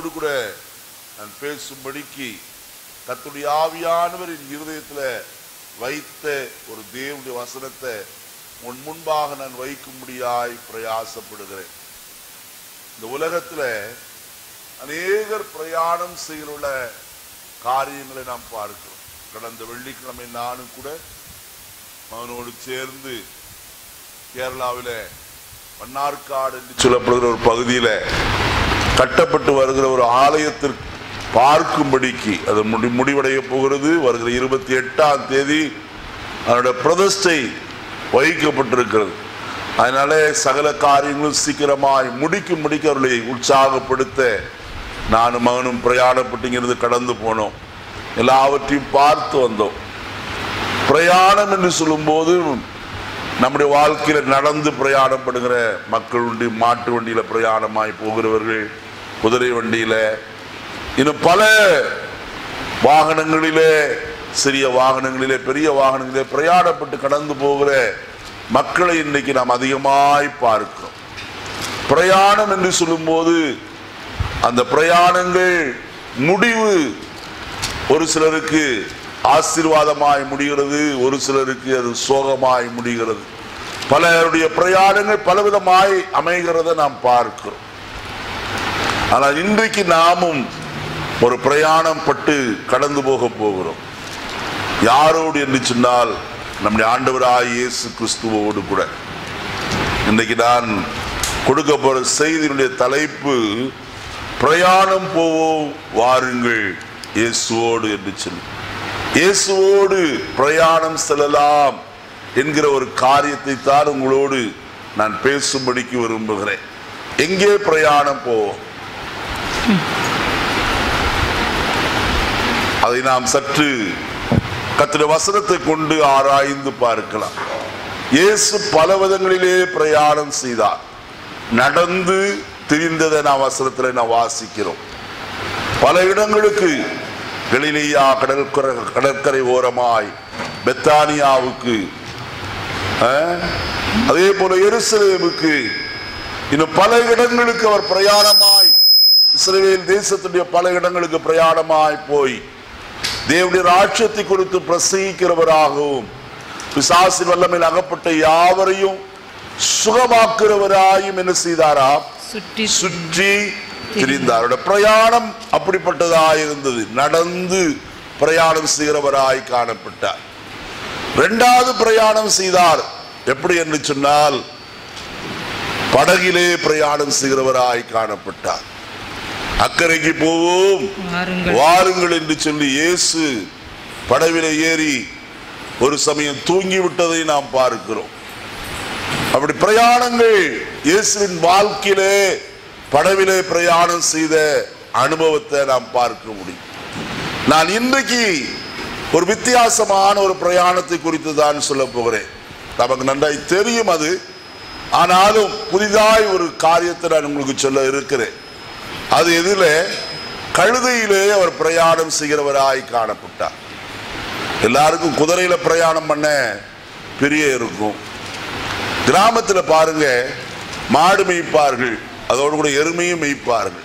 உங்களோடு கூட நான் பேசும்படிக்கு கத்துடைய ஆவியானவரின் இருதயத்துல வைத்த ஒரு தேவனுடைய வசனத்தை உன் முன்பாக நான் வைக்கும்படியாய் பிரயாசப்படுகிறேன் இந்த உலகத்துல அநேகர் பிரயாணம் செய்கிற காரியங்களை நாம் பார்க்கிறோம் கடந்த வெள்ளிக்கிழமை நானும் கூட மகனோடு சேர்ந்து கேரளாவில மன்னார்காடு என்று சொல்லப்படுகிற ஒரு பகுதியில கட்டப்பட்டு வருகிற ஒரு ஆலயத்திற்கு பார்க்கும்படிக்கு அது முடி முடிவடைய போகிறது வருகிற இருபத்தி எட்டாம் தேதி அதனுடைய பிரதிஷ்டை வகிக்கப்பட்டிருக்கிறது அதனால சகல காரியங்களும் சீக்கிரமாய் முடிக்கும் முடிக்க அவர்களை உற்சாகப்படுத்த நானும் மகனும் பிரயாணப்பட்டுங்கிறது கடந்து போனோம் எல்லாவற்றையும் பார்த்து வந்தோம் பிரயாணம் என்று சொல்லும்போது நம்முடைய வாழ்க்கையில நடந்து பிரயாணப்படுகிற மக்கள் உண்டு மாட்டு வண்டியில பிரயாணமாய் போகிறவர்கள் குதிரை வண்டியில இன்னும் பல வாகனங்களிலே சிறிய வாகனங்களிலே பெரிய வாகனங்களிலே பிரயாணப்பட்டு கடந்து போகிற மக்களை இன்னைக்கு நாம் அதிகமாய் பார்க்கிறோம் பிரயாணம் என்று சொல்லும்போது அந்த பிரயாணங்கள் முடிவு ஒரு சிலருக்கு ஆசீர்வாதமாய் முடிகிறது ஒரு சிலருக்கு அது சோகமாய் முடிகிறது பலருடைய பிரயாணங்கள் பலவிதமாய் அமைகிறத நாம் பார்க்கிறோம் ஆனால் இன்றைக்கு நாமும் ஒரு பிரயாணம் பட்டு கடந்து போக போகிறோம் யாரோடு என்று சொன்னால் நம்முடைய ஆண்டவராய் இயேசு கிறிஸ்துவோடு கூட இன்றைக்கு நான் கொடுக்க போற செய்தியினுடைய தலைப்பு பிரயாணம் போவோம் வாருங்கள் இயேசுவோடு என்று சொல்லி இயேசுவோடு பிரயாணம் செல்லலாம் என்கிற ஒரு காரியத்தை தான் உங்களோடு நான் பேசும்படிக்கு விரும்புகிறேன் எங்கே பிரயாணம் போவோம் அதை நாம் சற்று கத்திர வசனத்தை கொண்டு ஆராய்ந்து பார்க்கலாம் இயேசு பல விதங்களிலே பிரயாணம் செய்தார் நடந்து திரிந்ததை நாம் வசனத்தில் நாம் வாசிக்கிறோம் பல இடங்களுக்கு கலிலேயா கடற்கரை கடற்கரை ஓரமாய் பெத்தானியாவுக்கு அஹ், அதே போல எருசலேமுக்கு இன்னும் பல இடங்களுக்கு அவர் பிரயாணமாய் இஸ்ரவேல் தேசத்துடைய பல இடங்களுக்கு பிரயாணமாய் போய் தேவனுடைய ராட்சியத்தை குறித்து பிரசங்கிக்கிறவராகவும் பிசாசின் வல்லமையில் அகப்பட்ட யாவரையும் சுகமாக்குறவராயும் என்ன செய்தாரா சுற்றி சுற்றி திரிந்தார் அவருடைய பிரயாணம் அப்படிப்பட்டதாய் இருந்தது நடந்து பிரயாணம் செய்கிறவராய் காணப்பட்டார் இரண்டாவது பிரயாணம் செய்தார் எப்படி என்று சொன்னால் படகிலே பிரயாணம் செய்கிறவராய் காணப்பட்டார் அக்கறைக்கு போவோம் வாருங்கள் வாருங்கள் என்று சொல்லி இயேசு படவிலே ஏறி ஒரு சமயம் தூங்கி விட்டதை நாம் பார்க்கிறோம் அப்படி பிரயாணங்கள் இயேசுவின் வாழ்க்கையிலே படவிலே பிரயாணம் செய்த அனுபவத்தை நாம் பார்க்க முடியும் நான் இன்றைக்கு ஒரு வித்தியாசமான ஒரு பிரயாணத்தை குறித்து தான் சொல்ல போகிறேன் நமக்கு நன்றாய் தெரியும் அது ஆனாலும் புதிதாய் ஒரு காரியத்தை நான் உங்களுக்கு சொல்ல இருக்கிறேன் அது எதில கழுதையிலே அவர் பிரயாணம் செய்கிறவராய் காணப்பட்டார் எல்லாருக்கும் குதிரையில பிரயாணம் பண்ண பெரிய இருக்கும் கிராமத்துல பாருங்க மாடு மேய்ப்பார்கள் அதோடு கூட எருமையும் மேய்ப்பார்கள்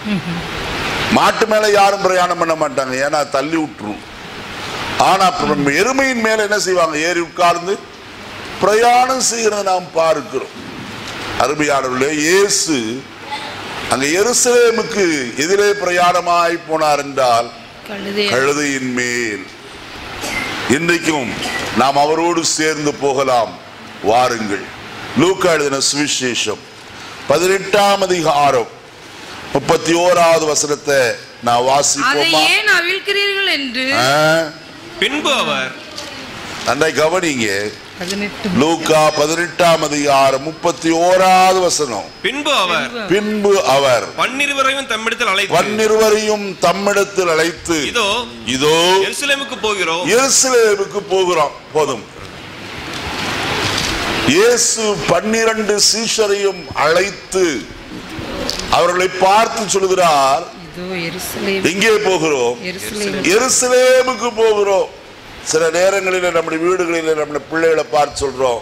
மாட்டு மேல யாரும் பிரயாணம் பண்ண மாட்டாங்க ஏன்னா தள்ளி விட்டுரும் ஆனா அப்புறம் எருமையின் மேல என்ன செய்வாங்க ஏறி உட்கார்ந்து பிரயாணம் செய்கிறத நாம் பார்க்கிறோம் அருமையானவர்களே இயேசு அங்க எருசலேமுக்கு எதிரே பிரயாணமாய் போனார் என்றால் கழுதை கழுதையின் மேல் இன்றைக்கும் நாம் அவரோடு சேர்ந்து போகலாம் வாருங்கள் லூக்கா எழுதின சுவிசேஷம் பதினெட்டாம் அதிகாரம் முப்பத்தி ஓராவது வசனத்தை நான் அதை வாசிப்போமா ஏன் அவிழ்க்கிறீர்கள் என்று ஆ? பின்பு அவர் நன்றாய் கவனிங்க பதினெட்டு லூக்கா பதினெட்டாம் அதிகாரம் முப்பத்தி ஓராவது வசனம் பின்பு அவர் பின்பு அவர் பன்னிருவரையும் தம்மிடத்தில் அழைத்து பன்னிருவரையும் தம்மிடத்தில் அழைத்து இதோ இதோ எருசலேமுக்கு போகிறோம் எருசலேமுக்கு போகிறோம் போதும் இயேசு பன்னிரண்டு சீஷரையும் அழைத்து அவர்களை பார்த்து சொல்கிறார் இதோ எருசலேம் எங்கே போகிறோம் எருசலேம் எருசலேமுக்கு போகிறோம் சில நேரங்களில் நம்முடைய வீடுகளில் நம்முடைய பிள்ளைகளை பார்த்து சொல்றோம்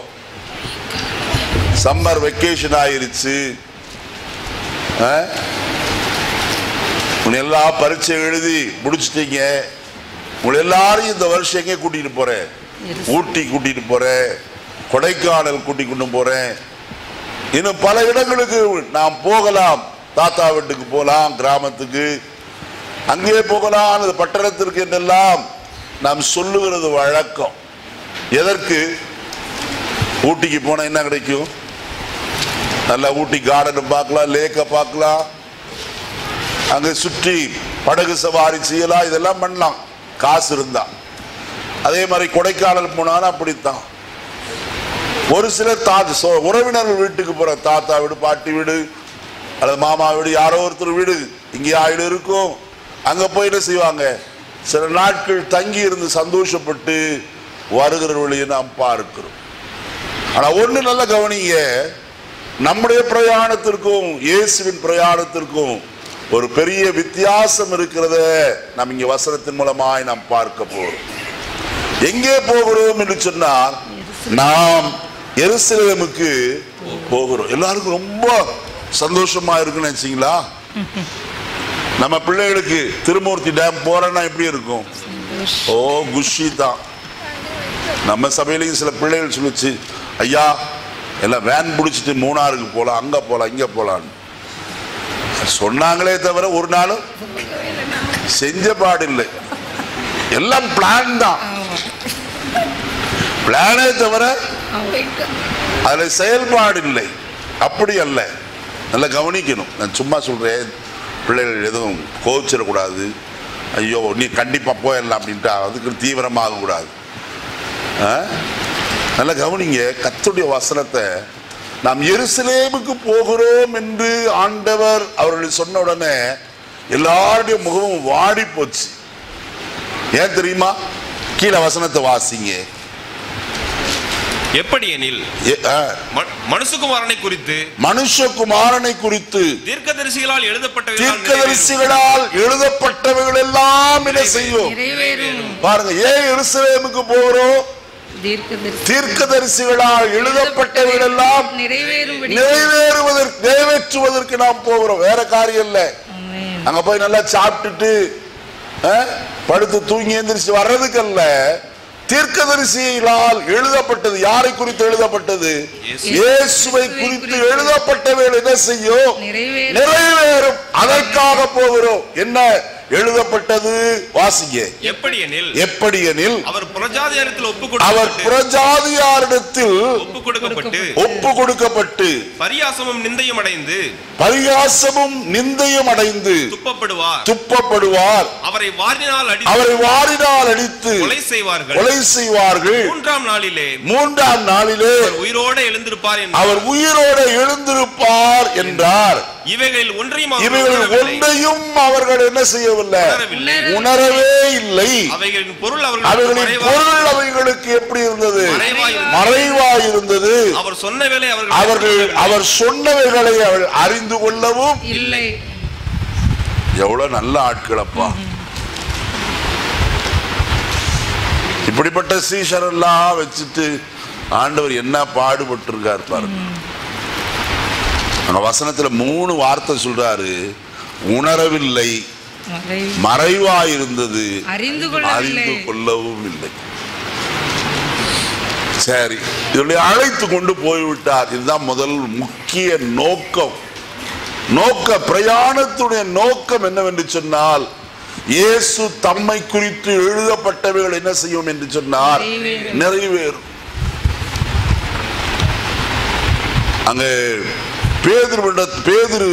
சம்மர் வெக்கேஷன் ஆயிருச்சு ஆ? உங்களை எல்லாம் பரீட்சை எழுதி முடிச்சிட்டீங்க உங்களை எல்லாரையும் இந்த வருஷம் எங்கே கூட்டிட்டு போறேன் ஊட்டி கூட்டிட்டு போறேன் கொடைக்கானல் கூட்டி கொண்டு போறேன் இன்னும் பல இடங்களுக்கு நாம் போகலாம் தாத்தா வீட்டுக்கு போகலாம் கிராமத்துக்கு அங்கே போகலாம் அல்லது பட்டணத்திற்கு என்றெல்லாம் நாம் சொல்லுகிறது வழக்கம் எதற்கு ஊட்டிக்கு போனா என்ன கிடைக்கும் நல்லா ஊட்டி கார்டனை பார்க்கலாம் லேக்கை பார்க்கலாம் அங்க சுற்றி படகு சவாரி செய்யலாம் இதெல்லாம் பண்ணலாம் காசு இருந்தா அதே மாதிரி கொடைக்கானல் போனாலும் அப்படித்தான் ஒரு சிலர் தா சொ- உறவினர்கள் வீட்டுக்கு போற தாத்தா வீடு பாட்டி வீடு அல்லது மாமா வீடு யாரோ ஒருத்தர் வீடு இங்கே ஆயிடு இருக்கும் அங்க போய் என்ன செய்வாங்க சில நாட்கள் தங்கி இருந்து சந்தோஷப்பட்டு வருகிற வழியை நாம் பார்க்கிறோம் ஆனா ஒண்ணு நல்ல கவனிங்க நம்முடைய பிரயாணத்திற்கும் இயேசுவின் பிரயாணத்திற்கும் ஒரு பெரிய வித்தியாசம் இருக்கிறத நாம் இங்க வசனத்தின் மூலமாய் நாம் பார்க்க போறோம் எங்கே போகிறோம் என்று சொன்னால் நாம் எருசலேமுக்கு போகிறோம் எல்லாருக்கும் ரொம்ப சந்தோஷமா இருக்குன்னு நினைச்சீங்களா நம்ம பிள்ளைகளுக்கு திருமூர்த்தி டேம் போறேன்னா எப்படி இருக்கும் ஓ குஷி தான் நம்ம சபையிலையும் சில பிள்ளைகள் சொல்லுச்சு ஐயா எல்லாம் வேன் பிடிச்சிட்டு மூணாருக்கு போகலாம் அங்க போகலாம் இங்க போகலான்னு சொன்னாங்களே தவிர ஒரு நாளும் செஞ்ச பாடில்லை எல்லாம் பிளான் தான் பிளானே தவிர அதுல செயல்பாடு இல்லை அப்படி அல்ல நல்லா கவனிக்கணும் நான் சும்மா சொல்றேன் பிள்ளைகள் எதுவும் கோச்சிடக்கூடாது ஐயோ நீ கண்டிப்பா போயிடலாம் அப்படின்ட்டு அதுக்கு தீவிரமாக கூடாது ஆ? நல்லா கவனிங்க கர்த்தருடைய வசனத்தை நாம் எருசலேமுக்கு போகிறோம் என்று ஆண்டவர் அவர்கள் சொன்ன உடனே எல்லாருடைய முகமும் வாடி போச்சு ஏன் தெரியுமா கீழே வசனத்தை வாசிங்க எப்படி எனில் ஏ- ஆ. ம- மனுஷகுமாரனை குறித்து மனுஷகுமாரனை குறித்து தீர்க்கதரிசிகளால் எழுதப்பட்ட தீர்க்கதரிசிகளால் எழுதப்பட்டவைகள் எல்லாம் என்ன செய்யும் நிறைவேறும் பாருங்க ஏன் எருசலேமுக்கு போகிறோம் தீர்க்கதரிசி தீர்க்கதரிசிகளால் எழுதப்பட்டவைகள் எல்லாம் நிறைவேறும்படி நிறைவேறுவதற்கு நிறைவேற்றுவதற்கு நாம் போகிறோம் வேற காரியம் இல்ல ஆமென். அங்க போய் நல்லா சாப்பிட்டுட்டு அஹ், படுத்து தூங்கி எந்திரிச்சு வர்றதுக்கு அல்ல தீர்க்கதரிசிகளால் எழுதப்பட்டது யாரை குறித்து எழுதப்பட்டது இயேசு. இயேசுவை குறித்து எழுதப்பட்டவைகள் என்ன செய்யும் நிறைவேறும் நிறைவேறும் அதற்காக போகிறோம் என்ன எழுதப்பட்டது வாசிங்க எப்படி எனில் எப்படி எனில் அவர் புறஜாதியாரத்தில் ஒப்பு அவர் கொடுக்கப்பட்டு பிரஜாதியாரிடத்தில் ஒப்பு கொடுக்கப்பட்டு ஒப்பு கொடுக்கப்பட்டு பரியாசமும் நிந்தையும் அடைந்து பரிகாசமும் நிந்தையும் அடைந்து துப்பப்படுவார் துப்பப்படுவார் அவரை வாரினால் அடி அவரை வாரினால் அடித்து கொலை செய்வார்கள் கொலை செய்வார்கள் மூன்றாம் நாளிலே மூன்றாம் நாளிலே அவர் உயிரோட எழுந்திருப்பார் என்று அவர் உயிரோட எழுந்திருப்பார் என்றார் இவைகளில் ஒன்றையும் அவர் இவைகள் உணரவில்லை. ஒன்றையும் அவர்கள் என்ன செய்யவில்லை உணரவில்லை. உணரவே இல்லை அவைகளின் பொருள் அவர்களுக்கு அவைகளின் மறைவாய் பொருள் அவைகளுக்கு எப்படி இருந்தது மறைவாய் இருந்தது. மறைவாய் இருந்தது அவர் சொன்ன வேலை அவர்கள் அவர்கள் அவர் சொன்னவைகளை அவள் அறிந்து கொள்ளவும் இல்லை எவ்வளவு நல்ல ஆட்களப்பா இப்படிப்பட்ட சீஷரெல்லாம் வச்சுட்டு ஆண்டவர் என்ன பாடுபட்டு இருக்கார் பாருங்க அந்த வசனத்துல மூணு வார்த்தை சொல்றாரு உணரவில்லை மறை மறைவாயிருந்தது அறிந்து கொள்ளவில்லை அறிந்து கொள்ளவும் இல்லை சரி இதனுடைய அழைத்து கொண்டு போய்விட்டார் இதுதான் முதல் முக்கிய நோக்கம் நோக்க பிரயாணத்துடைய நோக்கம் என்னவென்று சொன்னால் இயேசு தம்மை குறித்து எழுதப்பட்டவைகள் என்ன செய்யும் என்று சொன்னார் நிறைவேறும். நிறைவேறும் அங்கே பேதுரு பேதுரு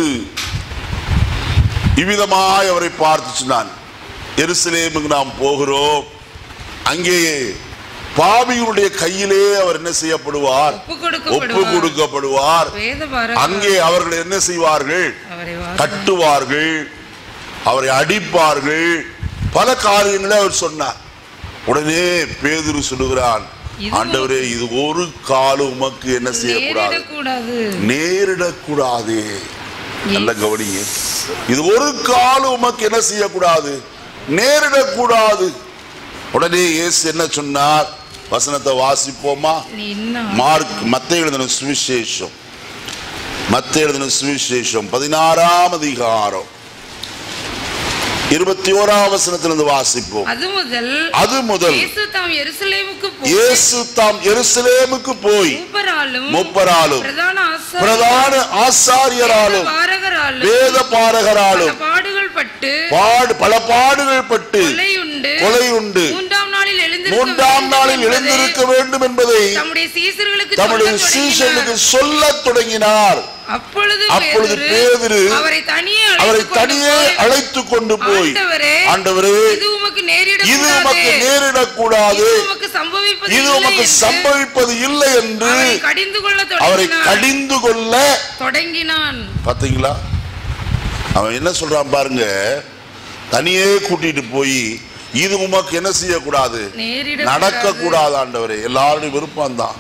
இவ்விதமாய் அவரை பார்த்து சொன்னான் எருசலேமுக்கு நாம் போகிறோம் அங்கே பாவிகளுடைய கையிலே அவர் என்ன செய்யப்படுவார் ஒப்பு ஒப்பு கொடுக்கப்படுவார் கொடுக்கப்படுவார் வேத பாரதி அங்கே அவர்கள் என்ன செய்வார்கள் அவரை வா- கட்டுவார்கள் அவரை அடிப்பார்கள் பல காரியங்களை அவர் சொன்னார் உடனே பேதுரு சொல்லுகிறான் இது ஆண்டவரே இது ஒரு காலம் உமக்கு என்ன செய்யக்கூடாது நேரிடக்கூடாது நேரிடக்கூடாதே நல்ல கவனிங்க இது ஒரு காலம் உமக்கு என்ன செய்யக்கூடாது நேரிடக்கூடாது உடனே இயேசு என்ன சொன்னார் வசனத்தை வாசிப்போமா நீ இன்னும் மார்க் மத்த எழுதின சுவிசேஷம் மத்த எழுதின சுவிசேஷம் பதினாறாம் அதிகாரம் இருபத்தி ஓராம் வசனத்திலிருந்து வாசிப்போம் அது முதல் அது முதல் இயேசு தாம் எருசலேமுக்கு போய் இயேசு தாம் எருசலேமுக்கு போய் மூப்பராலும் முப்பராலும் பிரதான ஆசாரியராலும், பிரதான ஆசாரியராலும் பாரகராலும் வேத பல பாரகராலும் பாடுகள் பட்டு பாடு பல பாடுகள் பட்டு கொலையுண்டு கொலை உண்டு மூன்றாம் நாளில் எழுந்திருக்க மூன்றாம் வேண்டும் நாளில் என்பதை எழுந்திருக்க வேண்டும் என்பதை தம்முடைய சீசர்களுக்கு தம்முடைய சொல்லத் சீஷர்களுக்கு தொடங்கினார். சொல்லத் தொடங்கினார் அப்பொழுது அப்பொழுது பேதுரு பேதுரு அவரை தனியே அவரை அழைத்துக் கொண்டு தனியே போய், அழைத்து கொண்டு போய் ஆண்டவரே ஆண்டவரே இது உமக்கு நேரிடக் இது கூடாது. உமக்கு நேரிடக்கூடாது இது உமக்கு சம்பவிப்பது இது இல்லை உமக்கு என்று சம்பவிப்பது இல்லை என்று அவரை கடிந்து கொள்ள அவரை தொடங்கினான். கடிந்து கொள்ள தொடங்கினான் பாத்தீங்களா அவன் என்ன சொல்றான் பாருங்க தனியே கூட்டிட்டு போய் இது உமக்கு என்ன செய்யக்கூடாது நேரிடக் நடக்க கூடாது. கூடாது ஆண்டவரே எல்லாருடைய விருப்பம் தான்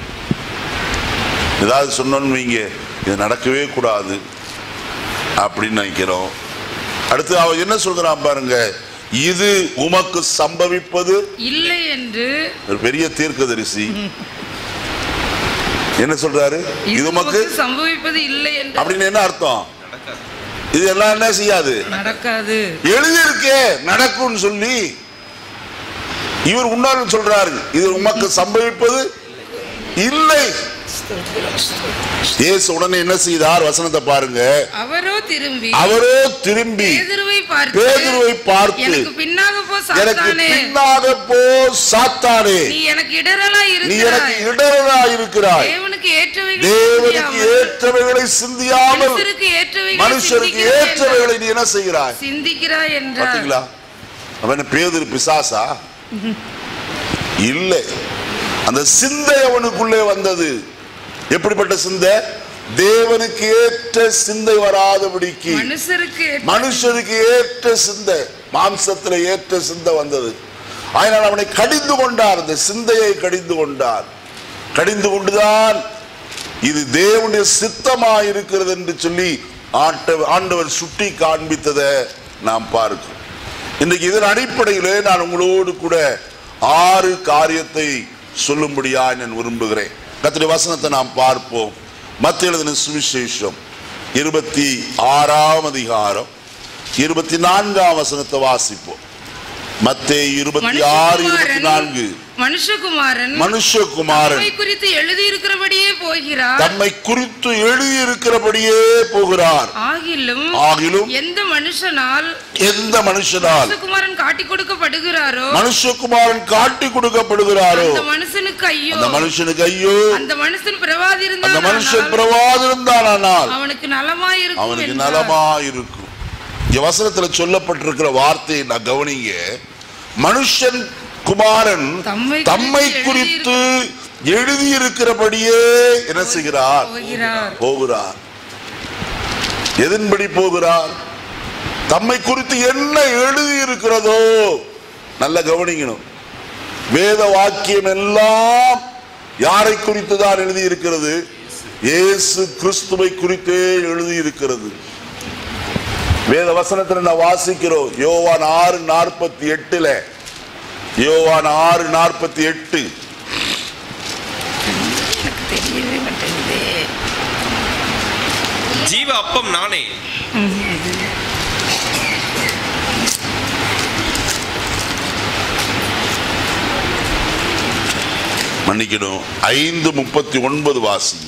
ஏதாவது சொன்னோன்னு வைங்க இது நடக்கவே கூடாது அப்படின்னு நினைக்கிறோம் அடுத்து அவன் என்ன சொல்றான் பாருங்க இது உமக்கு சம்பவிப்பது இல்லை என்று ஒரு பெரிய தீர்க்கதரிசி என்ன சொல்றாரு இது உமக்கு உமக்கு சம்பவிப்பது இல்லை என்று அப்படின்னு என்ன அர்த்தம் இது எல்லாம் என்ன செய்யாது நடக்காது எழுதியிருக்கே நடக்கும்னு சொல்லி இவர் உன்னாலும் சொல்றாரு இது உமக்கு சம்பவிப்பது இல்லை இயேசு உடனே என்ன செய்தார் வசனத்தை பாருங்க அவரோ திரும்பி அவரோ திரும்பி பேதுருவை பார்த்து பேதுருவை பார்த்து எனக்கு பின்னாக போ எனக்கு சாத்தானே பின்னாக போ சாத்தானே நீ எனக்கு இடரலா நீ எனக்கு இருக்கிறாய் இடரா இருக்கிறாய் தேவனுக்கு ஏற்றவைகளை தேவனுக்கு சிந்தியாமல், ஏற்றவைகளை சிந்தியாமல் மனுஷருக்கு ஏற்றவைகளை மனுஷருக்கு சிந்திக்கிறாய் ஏற்றவைகளை நீ என்ன செய்கிறாய் என்றார். சிந்திக்கிறாய் என்றார் பாத்தீங்களா அவன் என்ன பேதுரு பிசாசா இல்லை அந்த சிந்தை அவனுக்குள்ளே வந்தது எப்படிப்பட்ட சிந்தை தேவனுக்கு ஏற்ற சிந்தை வராதபடிக்கு மனுஷருக்கு ஏற்ற- மனுஷருக்கு ஏற்ற சிந்தை மாம்சத்துல ஏற்ற சிந்தை வந்தது அதனால் அவனை கடிந்து கொண்டார் இந்த சிந்தையை கடிந்து கொண்டார் கடிந்து கொண்டுதான் இது தேவனுடைய சித்தமா இருக்கிறது என்று சொல்லி ஆட்ட- ஆண்டவர் சுட்டி காண்பித்ததை நாம் பார்க்கிறோம் இன்றைக்கு இதன் அடிப்படையிலே நான் உங்களோடு கூட ஆறு காரியத்தை சொல்லும்படியா நான் விரும்புகிறேன் கத்திரி வசனத்தை நாம் பார்ப்போம் மத்திய எழுதின சுவிசேஷம் இருபத்தி ஆறாம் அதிகாரம் இருபத்தி நான்காம் வசனத்தை வாசிப்போம் மத்தேயு இருபத்தி ஆறு இருபத்தி நான்கு மனுஷகுமாரன் மனுஷகுமாரன் தம்மை குறித்து எழுதியிருக்கிறபடியே போகிறார் தம்மை குறித்து எழுதியிருக்கிறபடியே போகிறார் ஆகிலும் ஆகிலும் எந்த மனுஷனால் எந்த மனுஷனால் மனுஷகுமாரன் காட்டி கொடுக்கப்படுகிறாரோ மனுஷகுமாரன் காட்டி கொடுக்கப்படுகிறாரோ அந்த மனுஷனுக்கு ஐயோ அந்த மனுஷனுக்கு ஐயோ அந்த மனுஷன் அந்த பிரவாதிருந்தான் மனுஷன் பிரவாதிருந்தானால் அவனுக்கு நலமாயிருக்கும் அவனுக்கு என்றார். நலமா இருக்கும் இங்க வசனத்துல சொல்லப்பட்டிருக்கிற வார்த்தையை நான் கவனிங்க மனுஷன் குமாரன் தம்மை தம்மை குறித்து குறித்து எழுதியிருக்கிறபடியே என்ன செய்கிறார் போகிறார் போகிறார் எதன்படி போகிறார் தம்மை குறித்து என்ன எழுதி இருக்கிறதோ நல்ல கவனிக்கணும் வேத வாக்கியம் எல்லாம் யாரை குறித்து தான் எழுதி இருக்கிறது இயேசு கிறிஸ்துவை குறித்தே எழுதி இருக்கிறது வேத வசனத்தில் நான் வாசிக்கிறோம் யோவான் ஆறு நாற்பத்தி எட்டுல யோவான் ஆறு நாற்பத்தி எட்டு எனக்கு தெரியவே மாட்டேங்குதே ஜீவ அப்பம் நானே மன்னிக்கணும் ஐந்து முப்பத்தி ஒன்பது வாசிங்க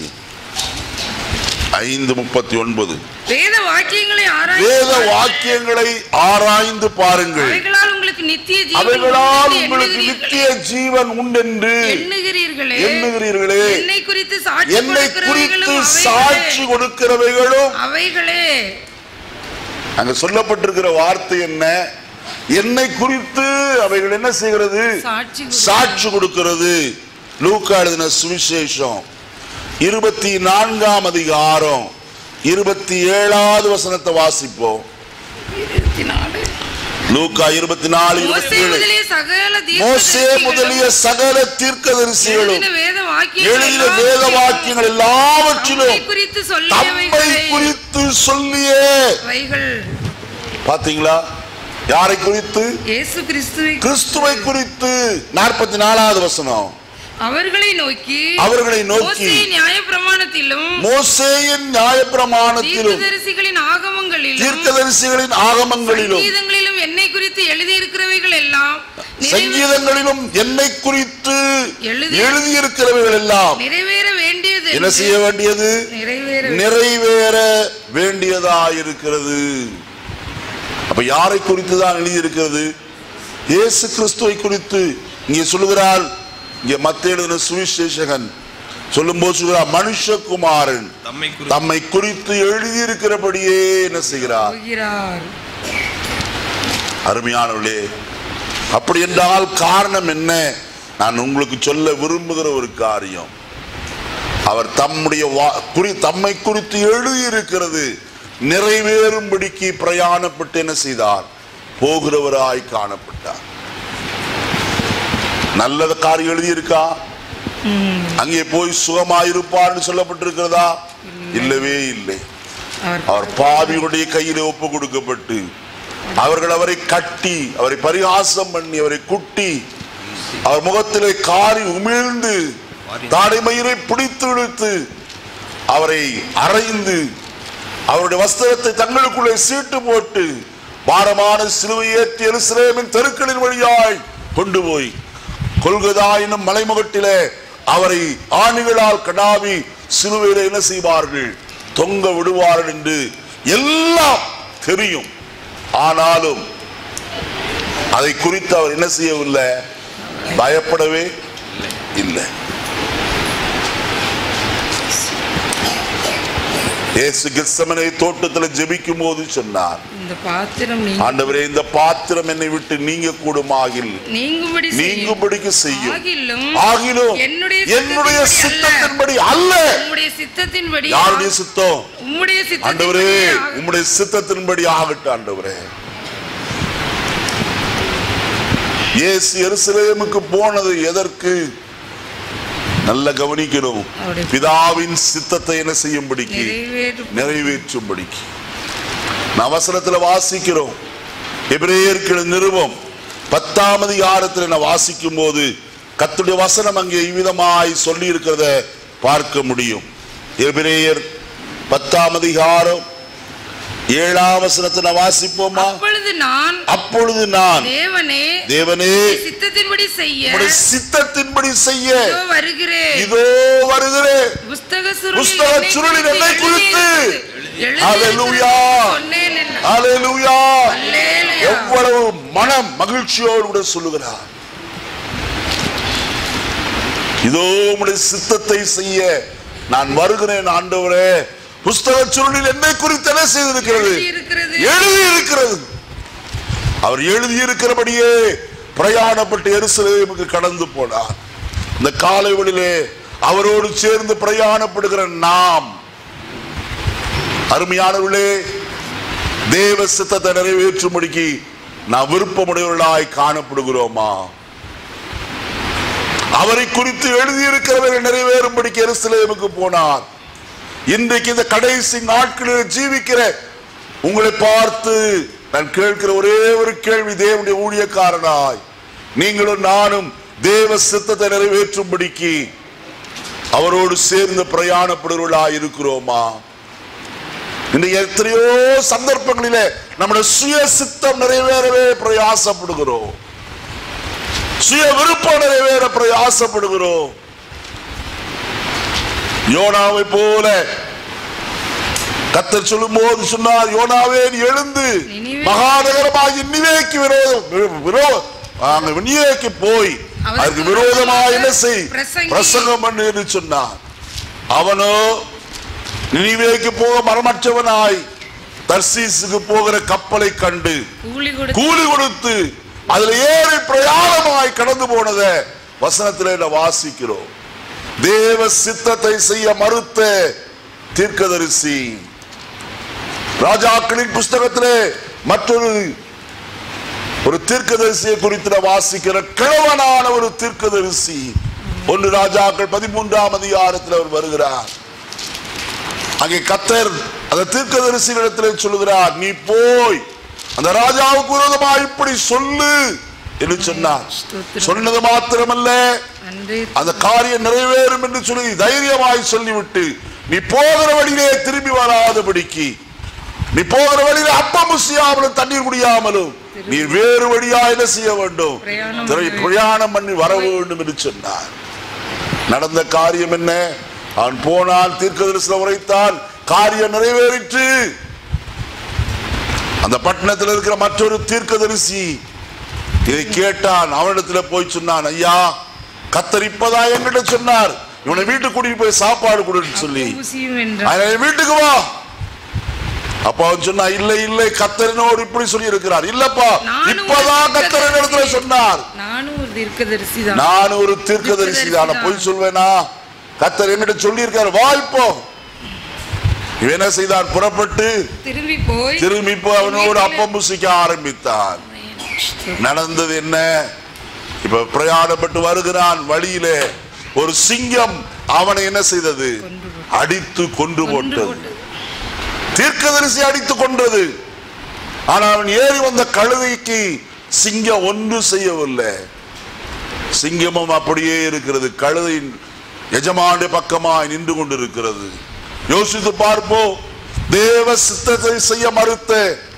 ஐந்து முப்பத்தி ஒன்பது வேத வாக்கியங்களை ஆராய்ந்து வேத பாருங்கள். வாக்கியங்களை ஆராய்ந்து பாருங்கள் அவைகளால் உங்களுக்கு நித்திய ஜீவன் அவைகளால் உண்டு என்று உங்களுக்கு எண்ணுகிறீர்கள். நித்திய ஜீவன் உண்டென்று எண்ணுகிறீர்களே எண்ணுகிறீர்களே என்னை குறித்து சாட்சி என்னை குறித்து கொடுக்கிறவைகளும் சாட்சி அவைகளே. கொடுக்கிறவைகளும் அவைகளே அங்க சொல்லப்பட்டிருக்கிற வார்த்தை என்ன என்னை குறித்து அவைகள் என்ன செய்கிறது சாட்சி கொடு- சாட்சி கொடுக்கிறது லூக்கா எழுதின சுவிசேஷம் இருபத்தி நான்காம் அதிகாரம் இருபத்தி ஏழாவது வசனத்தை வாசிப்போம் இருபத்தி நாலு. லூக்கா இருபத்தி நாலு இருபத்தி மோசே ஏழு முதலிய சகல மோசே முதலிய சகல தீர்க்கதரிசிகளும் எழுதின வேத எழுதின வாக்கியங்கள் வேத வாக்கியங்கள் எல்லாவற்றிலும் தம்மை குறித்து தம்மை சொல்லியவைகளை குறித்து சொல்லியே அவைகள் பாத்தீங்களா யாரை குறித்து இயேசு கிறிஸ்துவை கிறிஸ்துவை குறித்து நாற்பத்தி நாலாவது வசனம் அவர்களை நோக்கி அவர்களை நோக்கி மோசே நியாயப்பிரமாணத்திலும் மோசேயின் நியாயப்பிரமாணத்திலும் தீர்க்கதரிசிகளின் ஆகமங்களிலும் ஆகமங்களிலும் தீர்க்கதரிசிகளின் ஆகமங்களிலும் சங்கீதங்களிலும் என்னை குறித்து எழுதியிருக்கிறவைகள் எல்லாம் நிறைவே- சங்கீதங்களிலும் என்னை குறித்து எழுதி- எழுதியிருக்கிறவைகள் எல்லாம் நிறைவேற வேண்டியது என்ன என்று செய்ய வேண்டியது நிறைவேற நிறைவேற வேண்டியதாயிருக்கிறது அப்ப யாரை குறித்து தான் எழுதியிருக்கிறது இயேசு கிறிஸ்துவை குறித்து இங்கே சொல்லுகிறார் இங்கே மத்திய எழுதின சுவிசேஷகன் சொல்லும்போது சொல்கிறார் மனுஷகுமாரன் தம்மை குறித்து தம்மை குறித்து எழுதியிருக்கிறபடியே என்ன செய்கிறார் போகிறார் அருமையானவர்களே அப்படி என்றால் காரணம் என்ன நான் உங்களுக்கு சொல்ல விரும்புகிற ஒரு காரியம் அவர் தம்முடைய வா- குறி தம்மை குறித்து எழுதியிருக்கிறது நிறைவேறும்படிக்கு பிரயாணப்பட்டு என்ன செய்தார் போகிறவராய் காணப்பட்டார் நல்ல காரியம் எழுதியிருக்கா அங்கே போய் சுகமாயிருப்பார்னு சொல்லப்பட்டிருக்கிறதா இல்லவே இல்லை அவர் அவர் பாவிகளுடைய கையிலே ஒப்பு கொடுக்கப்பட்டு அவர்கள் அவரை கட்டி அவரை பரிகாசம் பண்ணி அவரை குட்டி அவர் முகத்திலே காரி உமிழ்ந்து தாடைமயிரை பிடித்து இழுத்து அவரை அறைந்து அவருடைய வஸ்திரத்தை தங்களுக்குள்ளே சீட்டு போட்டு பாரமான சிலுவை ஏற்றி எருசலேமின் தெருக்களின் வழியாய் கொண்டு போய் கொல்கதா என்னும் மலைமுகட்டிலே அவரை ஆணிகளால் கடாவி சிலுவையில என்ன செய்வார்கள் தொங்க விடுவார்கள் என்று எல்லாம் தெரியும் ஆனாலும் அதை குறித்து அவர் என்ன செய்யவில்லை பயப்படவே இல்லை இயேசு கிறிஸ்தமனை தோட்டத்தில் ஜெபிக்கும் போது சொன்னார் இந்த பாத்திரம் நீங்க ஆண்டவரே இந்த பாத்திரம் என்னை விட்டு நீங்க கூடுமாகில் நீங்கும்படி செய்யும். நீங்கும்படிக்கு செய்யும் ஆகிலும் ஆகிலும் என்னுடைய என்னுடைய சித்தத்தின்படி சித்தத்தின்படி அல்ல உம்முடைய சித்தத்தின்படி யாருடைய சித்தம் உம்முடைய ஆண்டவரே சித்தத்தின்படி உம்முடைய சித்தத்தின்படி ஆகட்டும் ஆண்டவரே இயேசு எருசலேமுக்கு போனது எதற்கு நல்ல கவனிக்கணும் அவருடைய பிதாவின் சித்தத்தை என்ன செய்யும்படிக்கு நிறைவேறும் நிறைவேற்றும்படிக்கு நான் அவசரத்துல வாசிக்கிறோம் எபிரேயர்கள் நிருபம் பத்தாம் அதிகாரத்தில் நான் வாசிக்கும் போது கத்துடைய வசனம் அங்கே இவ்விதமாய் சொல்லி இருக்கிறத பார்க்க முடியும் எபிரேயர் பத்தாம் அதிகாரம் ஏழாம் வசனத்தை நான் வாசிப்போமா அப்பொழுது நான் அப்பொழுது நான் தேவனே தேவனே சித்தத்தின்படி செய்ய உம்முடைய சித்தத்தின்படி செய்ய இதோ வருகிறேன் இதோ வருகிறேன் புஸ்தக புஸ்தக சுருளில் என்னை குறித்து எழுதி ஹalleluya. சொன்னேன் என்ன ஹalleluya அல்லேலூயா. எவ்வளவு மனம் மகிழ்ச்சியோடு கூட சொல்லுகிறார் இதோ உம்முடைய சித்தத்தை செய்ய நான் வருகிறேன் ஆண்டவரே புஸ்தக சுருளில் என்னை குறித்து என்ன செய்திருக்கிறது இருக்கிறது எழுதி இருக்கிறது அவர் எழுதி இருக்கிறபடியே பிரயாணப்பட்டு எருசலேமுக்கு கடந்து போனார் இந்த காலை வழியிலே அவரோடு சேர்ந்து பிரயாணப்படுகிற நாம் அருமையானவர்களே தேவ சித்தத்தை நிறைவேற்றும்படிக்கு நாம் விருப்பமுடையவர்களாய் காணப்படுகிறோமா அவரை குறித்து எழுதியிருக்கிறவர்கள் நிறைவேறும்படிக்கு எருசலேமுக்கு போனார் இன்றைக்கு இந்த கடைசி நாட்களில் ஜீவிக்கிற உங்களை பார்த்து நான் கேட்கிற ஒரே ஒரு கேள்வி தேவனுடைய ஊழியக்காரனாய் நீங்களும் நானும் தேவ சித்தத்தை நிறைவேற்றும்படிக்கு அவரோடு சேர்ந்து பிரயாணப்படுகிறவர்களாய் இருக்கிறோமா இன்றைக்கு எத்தனையோ சந்தர்ப்பங்களிலே நம்முடைய சுய சித்தம் நிறைவேறவே பிரயாசப்படுகிறோம் சுய விருப்பம் நிறைவேற பிரயாசப்படுகிறோம் யோனாவை போல கத்தர் சொல்லும் போது சொன்னார் யோனாவே நீ எழுந்து நினிவே- மகாநகரமாகி நிவேக்கு விரோதம் விரோதம் அங்க நிவேக்கு போய் அவருக்கு அதுக்கு விரோதமாக என்ன செய் பிரசங்கி. பிரசங்கம் பண்ணு என்று சொன்னார் அவனோ நினிவேக்கு போக மரமற்றவனாய் தர்சீசுக்கு போகிற கப்பலை கண்டு கூலி கொடுத்து கூலி கொடுத்து அதுல ஏறி பிரயாணமாய் கடந்து போனத வசனத்திலே நான் வாசிக்கிறோம் தேவ சித்தத்தை செய்ய மறுத்த தீர்க்கதரிசி ராஜாக்களின் புஸ்தகத்திலே மற்றொரு ஒரு தீர்க்கதரிசியை குறித்து நான் வாசிக்கிற கிழவனான ஒரு தீர்க்கதரிசி ஒன்று ராஜாக்கள் பதிமூன்றாம் அதிகாரத்தில் அவர் வருகிறார் அங்கே கத்தர் அந்த தீர்க்கதரிசிகளிடத்திலே சொல்லுகிறார் நீ போய் அந்த ராஜாவுக்கு விரோதமாக இப்படி சொல்லு என்று சொன்னார் ஸ்தோத்திரம். சொன்னது மாத்திரமல்ல அன்றே அந்த காரியம் நிறைவேறும் என்று சொல்லி தைரியமாய் சொல்லிவிட்டு நீ போகிற வழியிலே திரும்பி வராதபடிக்கு நீ போகிற வழியில அப்பம் புசியாமலும் தண்ணீர் குடியாமலும் நீ வேறு வழியா என்ன செய்ய வேண்டும் பிரயாணம் திரை- பண்ண பிரயாணம் பண்ணி வர வேண்டும் என்று சொன்னார் நடந்த காரியம் என்ன அவன் போனால் தீர்க்கதரிசனம் உரைத்தான் காரியம் நிறைவேறிற்று அந்த பட்டணத்தில் இருக்கிற மற்றொரு தீர்க்கதரிசி இதை கேட்டான் அவனிடத்துல போய் சொன்னான் ஐயா கத்தர் இப்பதான் என்கிட்ட சொன்னார் இவனை வீட்டுக்கு கூட்டிட்டு போய் சாப்பாடு கொடுன்னு சொல்லி ஊசியும் என்றார் அவன் என் வீட்டுக்கு வா அப்ப அவன் சொன்னா இல்ல இல்ல கத்தரினோடு இப்படி சொல்லி இருக்கிறார் இல்லப்பா நானும் இப்பதான் ஒரு கத்தரின் இடத்துல தீர்க்கதரிசி. சொன்னார் நானும் ஒரு தீர்க்கதரிசி தான் நான் ஒரு தீர்க்கதரிசி தான் தீர்க்கதரிசி பொய் சொல்வேனா கத்தர் என்கிட்ட சொல்லி இருக்காரு வா இப்போ இவன் என்ன செய்தான் புறப்பட்டு திரும்பி போய் திரும்பி இப்போ அவனோடு அப்பம் புசிக்க ஆரம்பித்தான் நடந்தது என்ன இப்ப பிரயாணப்பட்டு வருகிறான் வழியிலே ஒரு சிங்கம் அவனை என்ன செய்தது கொன்று போட்டது. அடித்து கொன்று கொன்று போட்டது போட்டது. தீர்க்கதரிசி அடித்து கொண்டது ஆனால் அவன் ஏறி வந்த கழுதைக்கு சிங்கம் ஒன்று செய்யவில்லை சிங்கமும் அப்படியே இருக்கிறது கழுதையின் எஜமானுடைய பக்கமாய் நின்று கொண்டிருக்கிறது யோசித்து பார்ப்போம் தேவ சித்தத்தை செய்ய மறுத்த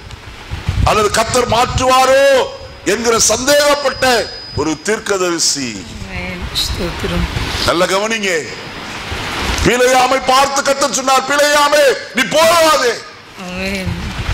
அல்லது கத்தர் மாற்றுவாரோ என்கிற சந்தேகப்பட்ட ஒரு தீர்க்கதரிசி ஆமென். ஸ்தோத்திரம் நல்ல கவனிங்க பிழையாமை பார்த்து கத்தர் சொன்னார் பிழையாமே நீ போகாதே ஆமென்.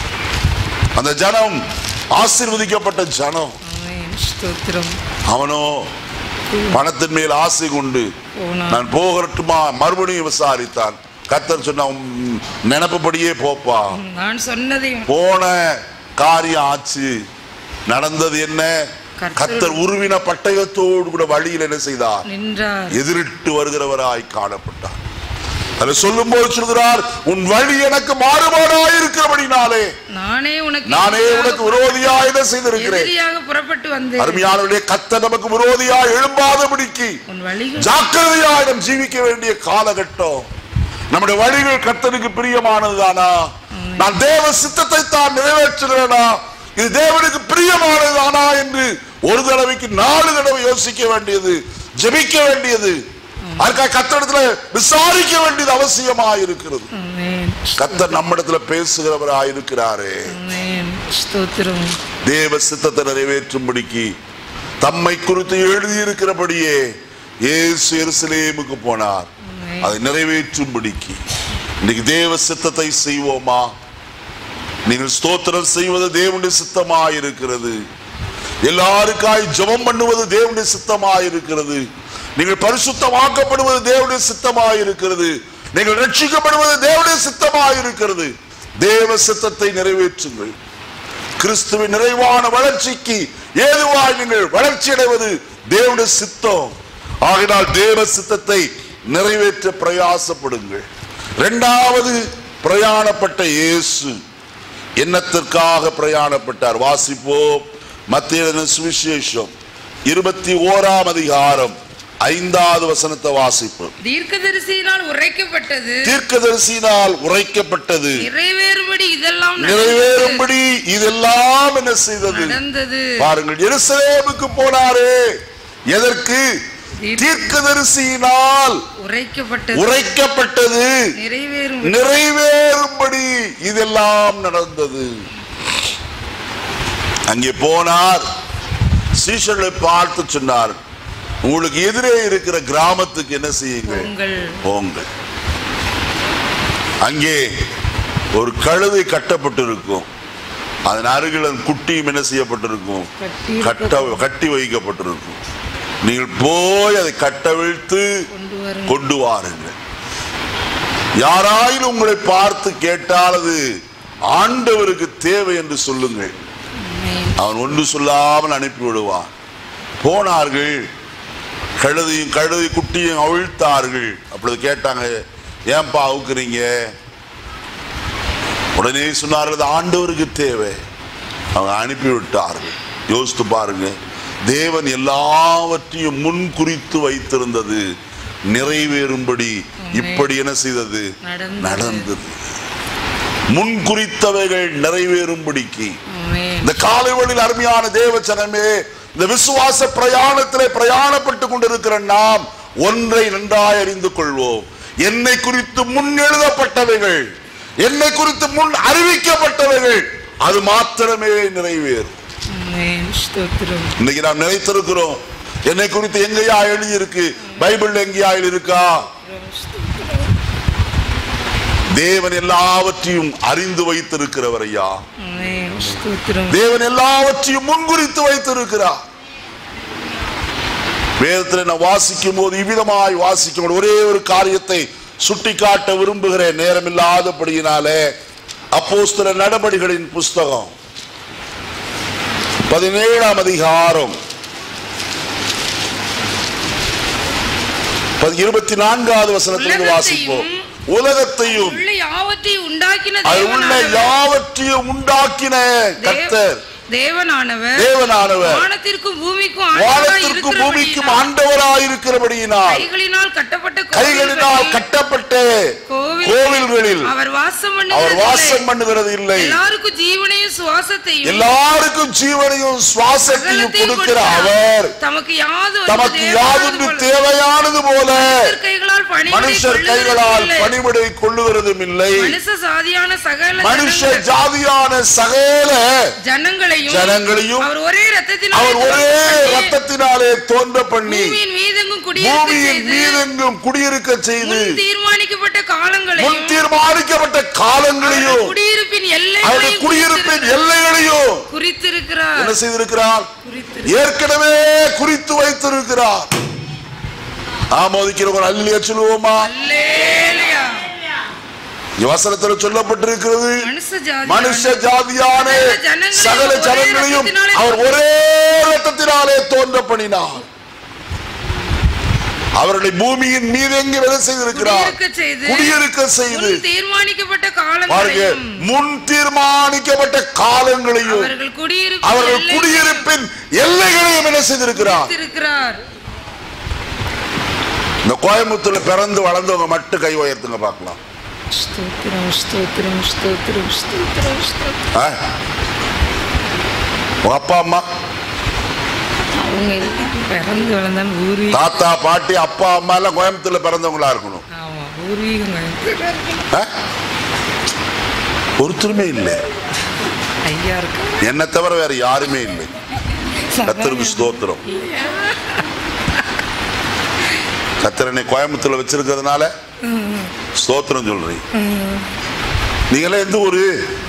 அந்த ஜனம் ஆசீர்வதிக்கப்பட்ட ஜனம் ஆமென். ஸ்தோத்திரம் அவனோ பணத்தின் மேல் ஆசை கொண்டு போனான். நான் போகட்டுமா மறுபடியும் விசாரித்தான் கத்தர் சொன்ன "உம், நினப்புபடியே போப்பா நான் சொன்னதை போன காரியம் ஆச்சு நடந்தது என்ன கர்த்தர் கத்தர் உருவின பட்டயத்தோடு கூட வழியில் என்ன செய்தார் நின்றார் எதிரிட்டு வருகிறவராய் காணப்பட்டார் அதில் சொல்லும் போது சொல்கிறார் உன் வழி எனக்கு மாறுபாடாய் இருக்கிறபடினாலே நானே உனக்கு நானே எதிரியாக உனக்கு விரோதியாய் என்ன செய்திருக்கிறேன் எதிரியாக புறப்பட்டு வந்தேன் அருமையானவர்களே கத்த நமக்கு விரோதியாய் எழும்பாதபடிக்கு உன் வழிகள் ஜாக்கிரதையாய் நாம் ஜீவிக்க வேண்டிய காலகட்டம் நம்முடைய வழிகள் கர்த்தனுக்கு பிரியமானதுதானா நான் தேவ சித்தத்தை தான் நிறைவேற்றுகிறேனா இது தேவனுக்கு பிரியமானதுதானா என்று ஒரு தடவைக்கு நாலு தடவை யோசிக்க வேண்டியது ஜெபிக்க வேண்டியது அதுக்காக கத்தடத்துல விசாரிக்க வேண்டியது அவசியமாக இருக்கிறது ஆமென். கத்தர் நம்மிடத்துல பேசுகிறவராய் இருக்கிறாரே ஆமென். ஸ்தோத்திரம் தேவ சித்தத்தை நிறைவேற்றும்படிக்கு தம்மை குறித்து எழுதியிருக்கிறபடியே இயேசு எருசலேமுக்கு போனார் அதை நிறைவேற்றும்படிக்கு இன்னைக்கு தேவ சித்தத்தை செய்வோமா நீங்கள் ஸ்தோத்திரம் செய்வது தேவனுடைய சித்தமாய் இருக்கிறது எல்லாருக்காய் ஜெபம் பண்ணுவது தேவனுடைய சித்தமாய் இருக்கிறது நீங்கள் பரிசுத்தமாக்கப்படுவது தேவனுடைய சித்தமாய் இருக்கிறது நீங்கள் ரட்சிக்கப்படுவது தேவனுடைய சித்தமாய் இருக்கிறது தேவ சித்தத்தை நிறைவேற்றுங்கள் கிறிஸ்துவின் நிறைவான வளர்ச்சிக்கு ஏதுவாய் நீங்கள் வளர்ச்சி அடைவது தேவனுடைய சித்தம் ஆகினால் தேவ சித்தத்தை நிறைவேற்ற பிரயாசப்படுங்கள் இரண்டாவது பிரயாணப்பட்ட இயேசு என்னத்திற்காக பிரயாணப்பட்டார் வாசிப்போம் மத்திய சுவிசேஷம் இருபத்தி ஓராம் அதிகாரம் ஐந்தாவது வசனத்தை வாசிப்போம் தீர்க்கதரிசியினால் உரைக்கப்பட்டது தீர்க்கதரிசியினால் உரைக்கப்பட்டது நிறைவேறும்படி இதெல்லாம் நிறைவேறும்படி இதெல்லாம் என்ன செய்தது நடந்தது பாருங்கள் எருசலேமுக்கு போனாரே எதற்கு தீர்க்கதரிசியினால் உரைக்கப்பட்டது உரைக்கப்பட்டது நிறைவேறும் நிறைவேறும்படி இதெல்லாம் நடந்தது அங்கே போனார் சீஷர்களை பார்த்து சொன்னார் உங்களுக்கு எதிரே இருக்கிற கிராமத்துக்கு என்ன செய்யுங்கள் உங்கள் போங்கள் அங்கே ஒரு கழுதை கட்டப்பட்டிருக்கும் அதன் அருகில் அந்த குட்டியும் என்ன செய்யப்பட்டிருக்கும் கட்டி கட்ட கட்டி வைக்கப்பட்டிருக்கும் நீங்கள் போய் அதை கட்டவிழ்த்து கொண்டு வரும் கொண்டு வாருங்கள் யாராயிலும் உங்களை பார்த்து கேட்டால் அது ஆண்டவருக்கு தேவை என்று சொல்லுங்கள் ஆமென். அவன் ஒன்று சொல்லாமல் அனுப்பி விடுவான் போனார்கள் கழுதையும் கழுதை குட்டியும் அவிழ்த்தார்கள் அப்பொழுது கேட்டாங்க ஏன்பா அவுக்குறீங்க உடனே சொன்னார்கள் "இது ஆண்டவருக்கு தேவை அவங்க அனுப்பி விட்டார்கள் யோசித்து பாருங்க தேவன் எல்லாவற்றையும் முன் குறித்து வைத்திருந்தது நிறைவேறும்படி இப்படி என்ன செய்தது நடந்தது. நடந்தது முன் குறித்தவைகள் நிறைவேறும்படிக்கு ஆமென். இந்த காலை வழியில் அருமையான தேவச்சனமே இந்த விசுவாச பிரயாணத்திலே பிரயாணப்பட்டு கொண்டிருக்கிற நாம் ஒன்றை நன்றாய் அறிந்து கொள்வோம் என்னை குறித்து முன் எழுதப்பட்டவைகள் என்னை குறித்து முன் அறிவிக்கப்பட்டவைகள் அது மாத்திரமே நிறைவேறும் ஆமென். ஸ்தோத்திரம் இன்னைக்கு நாம் நினைத்திருக்கிறோம் என்னை குறித்து எங்கேயா எழுதி இருக்கு பைபிள் எங்கேயா எழுதி இருக்கா தேவன் எல்லாவற்றையும் அறிந்து வைத்திருக்கிறவர் ஐயா ஆமென். ஸ்தோத்திரம் தேவன் எல்லாவற்றையும் முன்குறித்து வைத்திருக்கிறார் வேதத்தில் நான் வாசிக்கும் போது இவ்விதமாய் வாசிக்கும் போது ஒரே ஒரு காரியத்தை சுட்டிக்காட்ட விரும்புகிறேன் நேரமில்லாதபடியினாலே அப்போஸ்தல நடபடிகளின் புஸ்தகம் பதினேழாம் அதிகாரம் பதி- இருபத்தி நான்காவது வசனத்திலிருந்து வாசிப்போம் உலகத்தையும் உள்ள யாவற்றையும் உண்டாக்கின அது உள்ள தேவனானவர் யாவற்றையும் உண்டாக்கின கர்த்தர் தேவனானவர் தேவனானவர் வானத்திற்கும் பூமிக்கும் ஆண்டவராய் வானத்திற்கும் பூமிக்கும் இருக்கிறபடியினால் ஆண்டவராயிருக்கிறபடியினால் கைகளினால் கட்டப்பட்ட கைகளினால் கோவில்களில் கட்டப்பட்ட கோவில்களில் கோவில்களில் அவர் வாசம் அவர் வாசம் பண்ணுகிறது பண்ணுகிறது இல்லை எல்லாருக்கும் ஜீவனையும் சுவாசத்தையும் எல்லாருக்கும் ஜீவனையும் சுவாசத்தையும் சகலத்தையும் கொடுக்கிற கொடுக்கிறார். அவர் தமக்கு யாது ஒன்று தமக்கு தேவையானது யாதொன்று போல தேவையானது போல மனுஷர் கைகளால் பணிவிடை மனுஷர் கொள்ளுகிறதும் கைகளால் இல்லை. பணிவிடை கொள்ளுகிறதும் இல்லை மனுஷ சாதியான சகல மனுஷ ஜனங்கள்- ஜாதியான சகல ஜனங்களையும் ஜனங்களையும் அவர் ஒரே ரத்தத்தினால் அவர் ஒரே ரத்தத்தினாலே தோன்ற பண்ணி பூமியின் மீதெங்கும் குடியிருக்க பூமியின் செய்து மீதெங்கும் குடியிருக்க செய்து முன் தீர்மானிக்கப்பட்ட காலங்களையும் முன் தீர்மானிக்கப்பட்ட காலங்களையும் அவருடைய குடியிருப்பின் அவருடைய எல்லைகளையும் குடியிருப்பின் எல்லைகளையும் குறித்திருக்கிறார் என்ன செய்திருக்கிறார் குறித்திருக்கிறார். ஏற்கனவே குறித்து வைத்திருக்கிறார் ஆமோதிக்கிறவங்க அல்லிய சொல்லுவோமா அல்லேலூயா. இங்க வசனத்தில் சொல்லப்பட்டிருக்கிறது மனுஷ ஜாதியான மனுஷ ஜாதியான சகல ஜனங்களையும் அவர் ஒரே ரத்தத்தினாலே தோன்ற பண்ணினார் அவர்களை பூமியின் மீது எங்கே விதை செய்திருக்கிறார் குடியிருக்க செய்து குடியிருக்க செய்து முன் தீர்மானிக்கப்பட்ட பாருங்க காலங்களையும் முன் தீர்மானிக்கப்பட்ட காலங்களையும் அவர்கள் குடியிருப்பு அவர்கள் எல்லைகளையும் குடியிருப்பின் எல்லைகளையும் என்ன செய்திருக்கிறார் குறித்திருக்கிறார் இந்த கோயம்புத்தூர்ல பிறந்து வளர்ந்தவங்க மட்டும் கை உயர்த்துங்க பார்க்கலாம் ஸ்தோத்திரம் ஸ்தோத்திரம் ஸ்தோத்திரம் ஸ்தோத்திரம் ஸ்தோத்திரம் ஆ? உங்க அப்பா அம்மா அவங்க எல்லாம் பிறந்து வளர்ந்தான் ஊரி தாத்தா பாட்டி அப்பா அம்மா எல்லாம் கோயம்புத்தூர்ல பிறந்தவங்களா இருக்கணும் ஆமா பூர்வீகம் ஆ? ஒருத்தருமே இல்லை ஐயா இருக்கா என்னை தவிர வேற யாருமே இல்லை கத்தருக்கு ஸ்தோத்திரம் கத்தரனை கோயம்புத்தூர்ல வச்சிருக்கிறதுனால ஸ்தோத்திரம் சொல்றீங்க நீங்களே எந்த ஊரு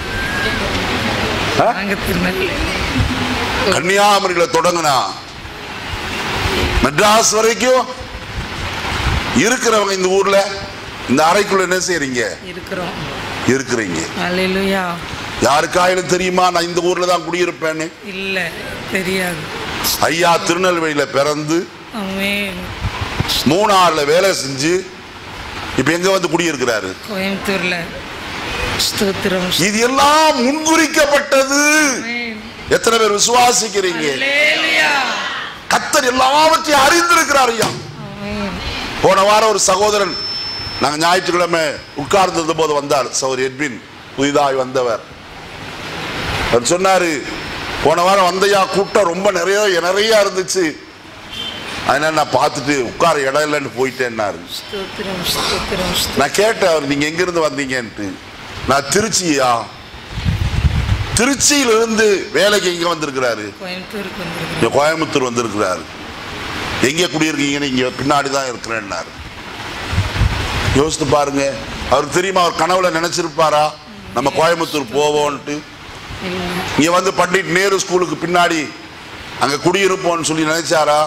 ஆ? நாங்க திருநெல்வேலி கன்னியாகுமரியில தொடங்கினா மெட்ராஸ் வரைக்கும் இருக்கிறவங்க இந்த ஊர்ல இந்த அறைக்குள்ள என்ன செய்றீங்க இருக்கிறோம் இருக்கிறீங்க அல்லேலூயா யாருக்காயிலும் தெரியுமா நான் இந்த ஊர்ல தான் குடியிருப்பேன்னு இல்ல தெரியாது ஐயா திருநெல்வேலியில பிறந்து ஆமென் மூணாறுல வேலை செஞ்சு இப்ப எங்க வந்து குடியிருக்கிறாரு கோயம்புத்தூர்ல ஸ்தோத்திரம் இது எல்லாம் முன்குறிக்கப்பட்டது ஆமென். எத்தனை பேர் விசுவாசிக்கிறீங்க அல்லேலூயா கத்தர் எல்லாவற்றையும் அறிந்திருக்கிறார் ஐயா ஆமென். போன வாரம் ஒரு சகோதரன் நாங்க ஞாயிற்றுக்கிழமை உட்கார்ந்தது போது வந்தார் சௌர் எட்வின் புதிதாய் வந்தவர் அவர் சொன்னாரு போன வாரம் வந்தையா கூட்டம் ரொம்ப நிறைய நிறைய இருந்துச்சு அதனால நான் பார்த்துட்டு உட்கார இடம் இல்லைன்னு போயிட்டேன்னாரு ஸ்தோத்திரம் ஸ்தோத்திரம் ஸ்தோத்திரம். நான் கேட்டேன் அவர் நீங்க எங்க இருந்து வந்தீங்கன்ட்டு நான் திருச்சியா திருச்சியிலிருந்து வேலைக்கு எங்க வந்திருக்கிறாரு கோயம்புத்தூருக்கு வந்திருக்கிறோம் இங்க கோயம்புத்தூர் வந்திருக்கிறாரு எங்க குடியிருக்கீங்கன்னு இங்க பின்னாடி தான் இருக்கிறேன்னாரு யோசித்து பாருங்க அவருக்கு தெரியுமா அவர் கனவுல நினைச்சிருப்பாரா நம்ம கோயம்புத்தூர் போவோம்ட்டு இல்ல. இங்க வந்து பண்டிட் நேரு ஸ்கூலுக்கு பின்னாடி அங்க குடியிருப்போம்னு சொல்லி நினைச்சாரா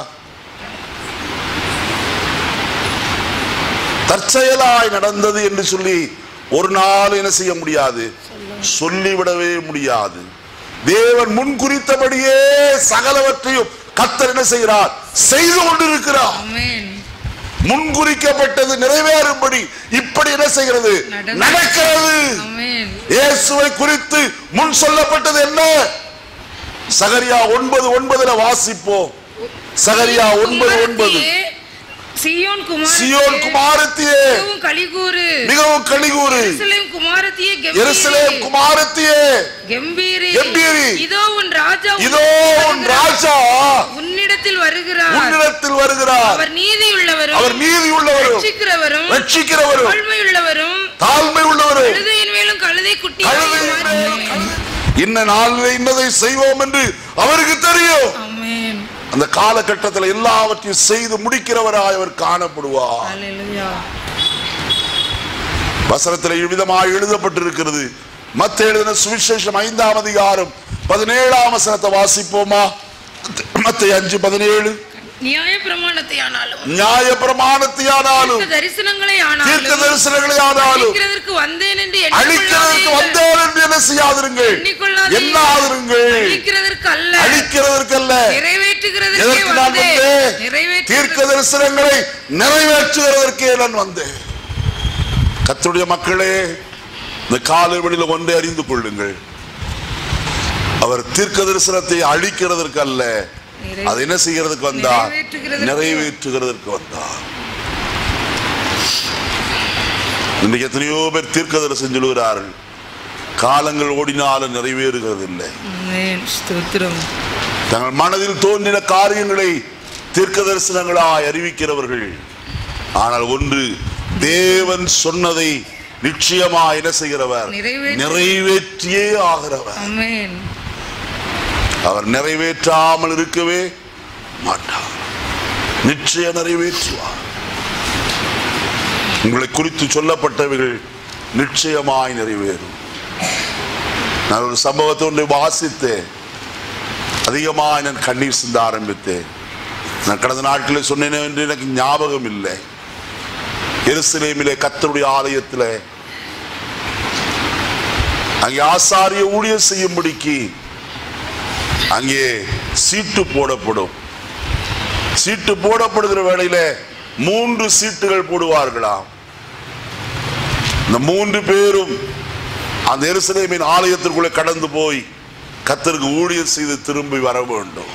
தற்செயலாய் நடந்தது என்று சொல்லி ஒரு நாள் என்ன செய்ய முடியாது சொல்லிவிடவே முடியாது தேவன் முன் குறித்தபடியே சகலவற்றையும் கத்தர் என்ன செய்கிறார் செய்து கொண்டிருக்கிறார் ஆமென் முன்குறிக்கப்பட்டது நிறைவேறும்படி இப்படி என்ன செய்கிறது நடந்து- நடக்கிறது ஆமென் இயேசுவை குறித்து முன் சொல்லப்பட்டது என்ன சகரியா ஒன்பது ஒன்பதுல வாசிப்போம் சகரியா ஒன்பது ஒன்பது குமாரத்தியே, சீயோன் குமாரத்தியே, சியோன் குமாரத்தியே மிகவும் களிகூறு மிகவும் கலிகூறு எருசலேம் குமாரத்தியே கெம்பீரி. எருசலேம் குமாரத்தியே கெம்பீரி கெம்பீரி. இதோ உன் ராஜா இதோ உன் ராஜா உன்னிடத்தில் வருகிறார் உன்னிடத்தில் வருகிறார் அவர் நீதி உள்ளவரும் அவர் நீதி உள்ளவரும் ரட்சிக்கிறவரும் ரட்சிக்கிறவரும் தாழ்மை உள்ளவரும் தாழ்மை உள்ளவரும் கழுதையின் மேலும் குட்டியாய் மாற்றினேன். இன்ன நாளில் இன்னதை செய்வோம் என்று அவருக்கு தெரியும் ஆமென் அந்த காலகட்டத்தில் எல்லாவற்றையும் செய்து முடிக்கிறவராய் அவர் காணப்படுவார் ஹalleluya வசனத்தில் இவ்விதமாக எழுதப்பட்டிருக்கிறது மத்த எழுதின சுவிசேஷம் ஐந்தாம் அதிகாரம் பதினேழாம் வசனத்தை வாசிப்போமா மத்த அஞ்சு பதினேழு நியாய பிரமாணத்தை ஆனாலும் நியாய பிரமாணத்தையானாலும் தீர்க்க தரிசனங்களை தீர்க்க ஆனாலும் தரிசனங்களை ஆனாலும் அழிக்கிறதற்கு வந்தேன் என்று அழிக்கிறதற்கு எண்ணிக்கொள்ளாதீர்கள். வந்தேன் என்று என்ன செய்யாதிருங்கள் எண்ணிக்கொள்ளாதீர்கள். எண்ணாதிருங்கள் அழிக்கிறதற்கு அல்ல அழிக்கிறதற்கல்ல நிறைவேற்றுகிறதற்கே எதற்கு நான் வந்தேன் வந்தேன் நிறைவேற்று தீர்க்க தரிசனங்களை நிறைவேற்றுகிறதற்கே நான் வந்தேன் கர்த்தருடைய மக்களே இந்த காலை வெளியில ஒன்றை அறிந்து கொள்ளுங்கள் அவர் தீர்க்க தரிசனத்தை அழிக்கிறதற்கு அல்ல அதை என்ன செய்கிறதுக்கு வந்தார் நிறைவேற்றுகிறதற்கு. நிறைவேற்றுகிறதற்கு வந்தார் இன்றைக்கு எத்தனையோ பேர் தீர்க்க தரிசனம் சொல்லுகிறார்கள் காலங்கள் ஓடினாலும் நிறைவேறுகிறது இல்லை ஆமென். ஸ்தோத்திரம் தங்கள் மனதில் தோன்றின காரியங்களை தீர்க்க தரிசனங்களாய் அறிவிக்கிறவர்கள் ஆனால் ஒன்று தேவன் சொன்னதை நிச்சயமா என்ன செய்கிறவர் நிறைவேற்று- நிறைவேற்றியே ஆகிறவர் ஆமென் அவர் நிறைவேற்றாமல் இருக்கவே மாட்டார் நிச்சயம் நிறைவேற்றுவார் உங்களை குறித்து சொல்லப்பட்டவைகள் நிச்சயமாய் நிறைவேறும் நான் ஒரு சம்பவத்தை ஒன்றை வாசித்தேன் அதிகமாக நான் கண்ணீர் சிந்த ஆரம்பித்தேன் நான் கடந்த நாட்களில் சொன்னேன் என்று எனக்கு ஞாபகம் இல்லை எருசலேமிலே கத்தருடைய ஆலயத்தில் அங்கே ஆசாரிய ஊழியர் செய்யும்படிக்கு அங்கே சீட்டு போடப்படும் சீட்டு போடப்படுகிற வேளையில மூன்று சீட்டுகள் போடுவார்களாம் இந்த மூன்று பேரும் அந்த எருசலேமின் ஆலயத்திற்குள்ளே கடந்து போய் கத்தருக்கு ஊழியர் செய்து திரும்பி வர வேண்டும்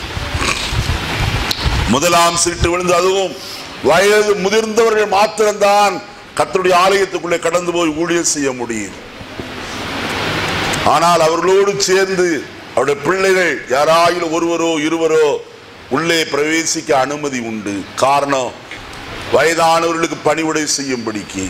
முதலாம் சீட்டு விழுந்து அதுவும் வயது முதிர்ந்தவர்கள் மாத்திரம்தான் கத்தருடைய ஆலயத்துக்குள்ளே கடந்து போய் ஊழியர் செய்ய முடியும் ஆனால் அவர்களோடு சேர்ந்து அவருடைய பிள்ளைகள் யாராயிலும் ஒருவரோ இருவரோ உள்ளே பிரவேசிக்க அனுமதி உண்டு காரணம் வயதானவர்களுக்கு பணிவிடை செய்யும்படிக்கு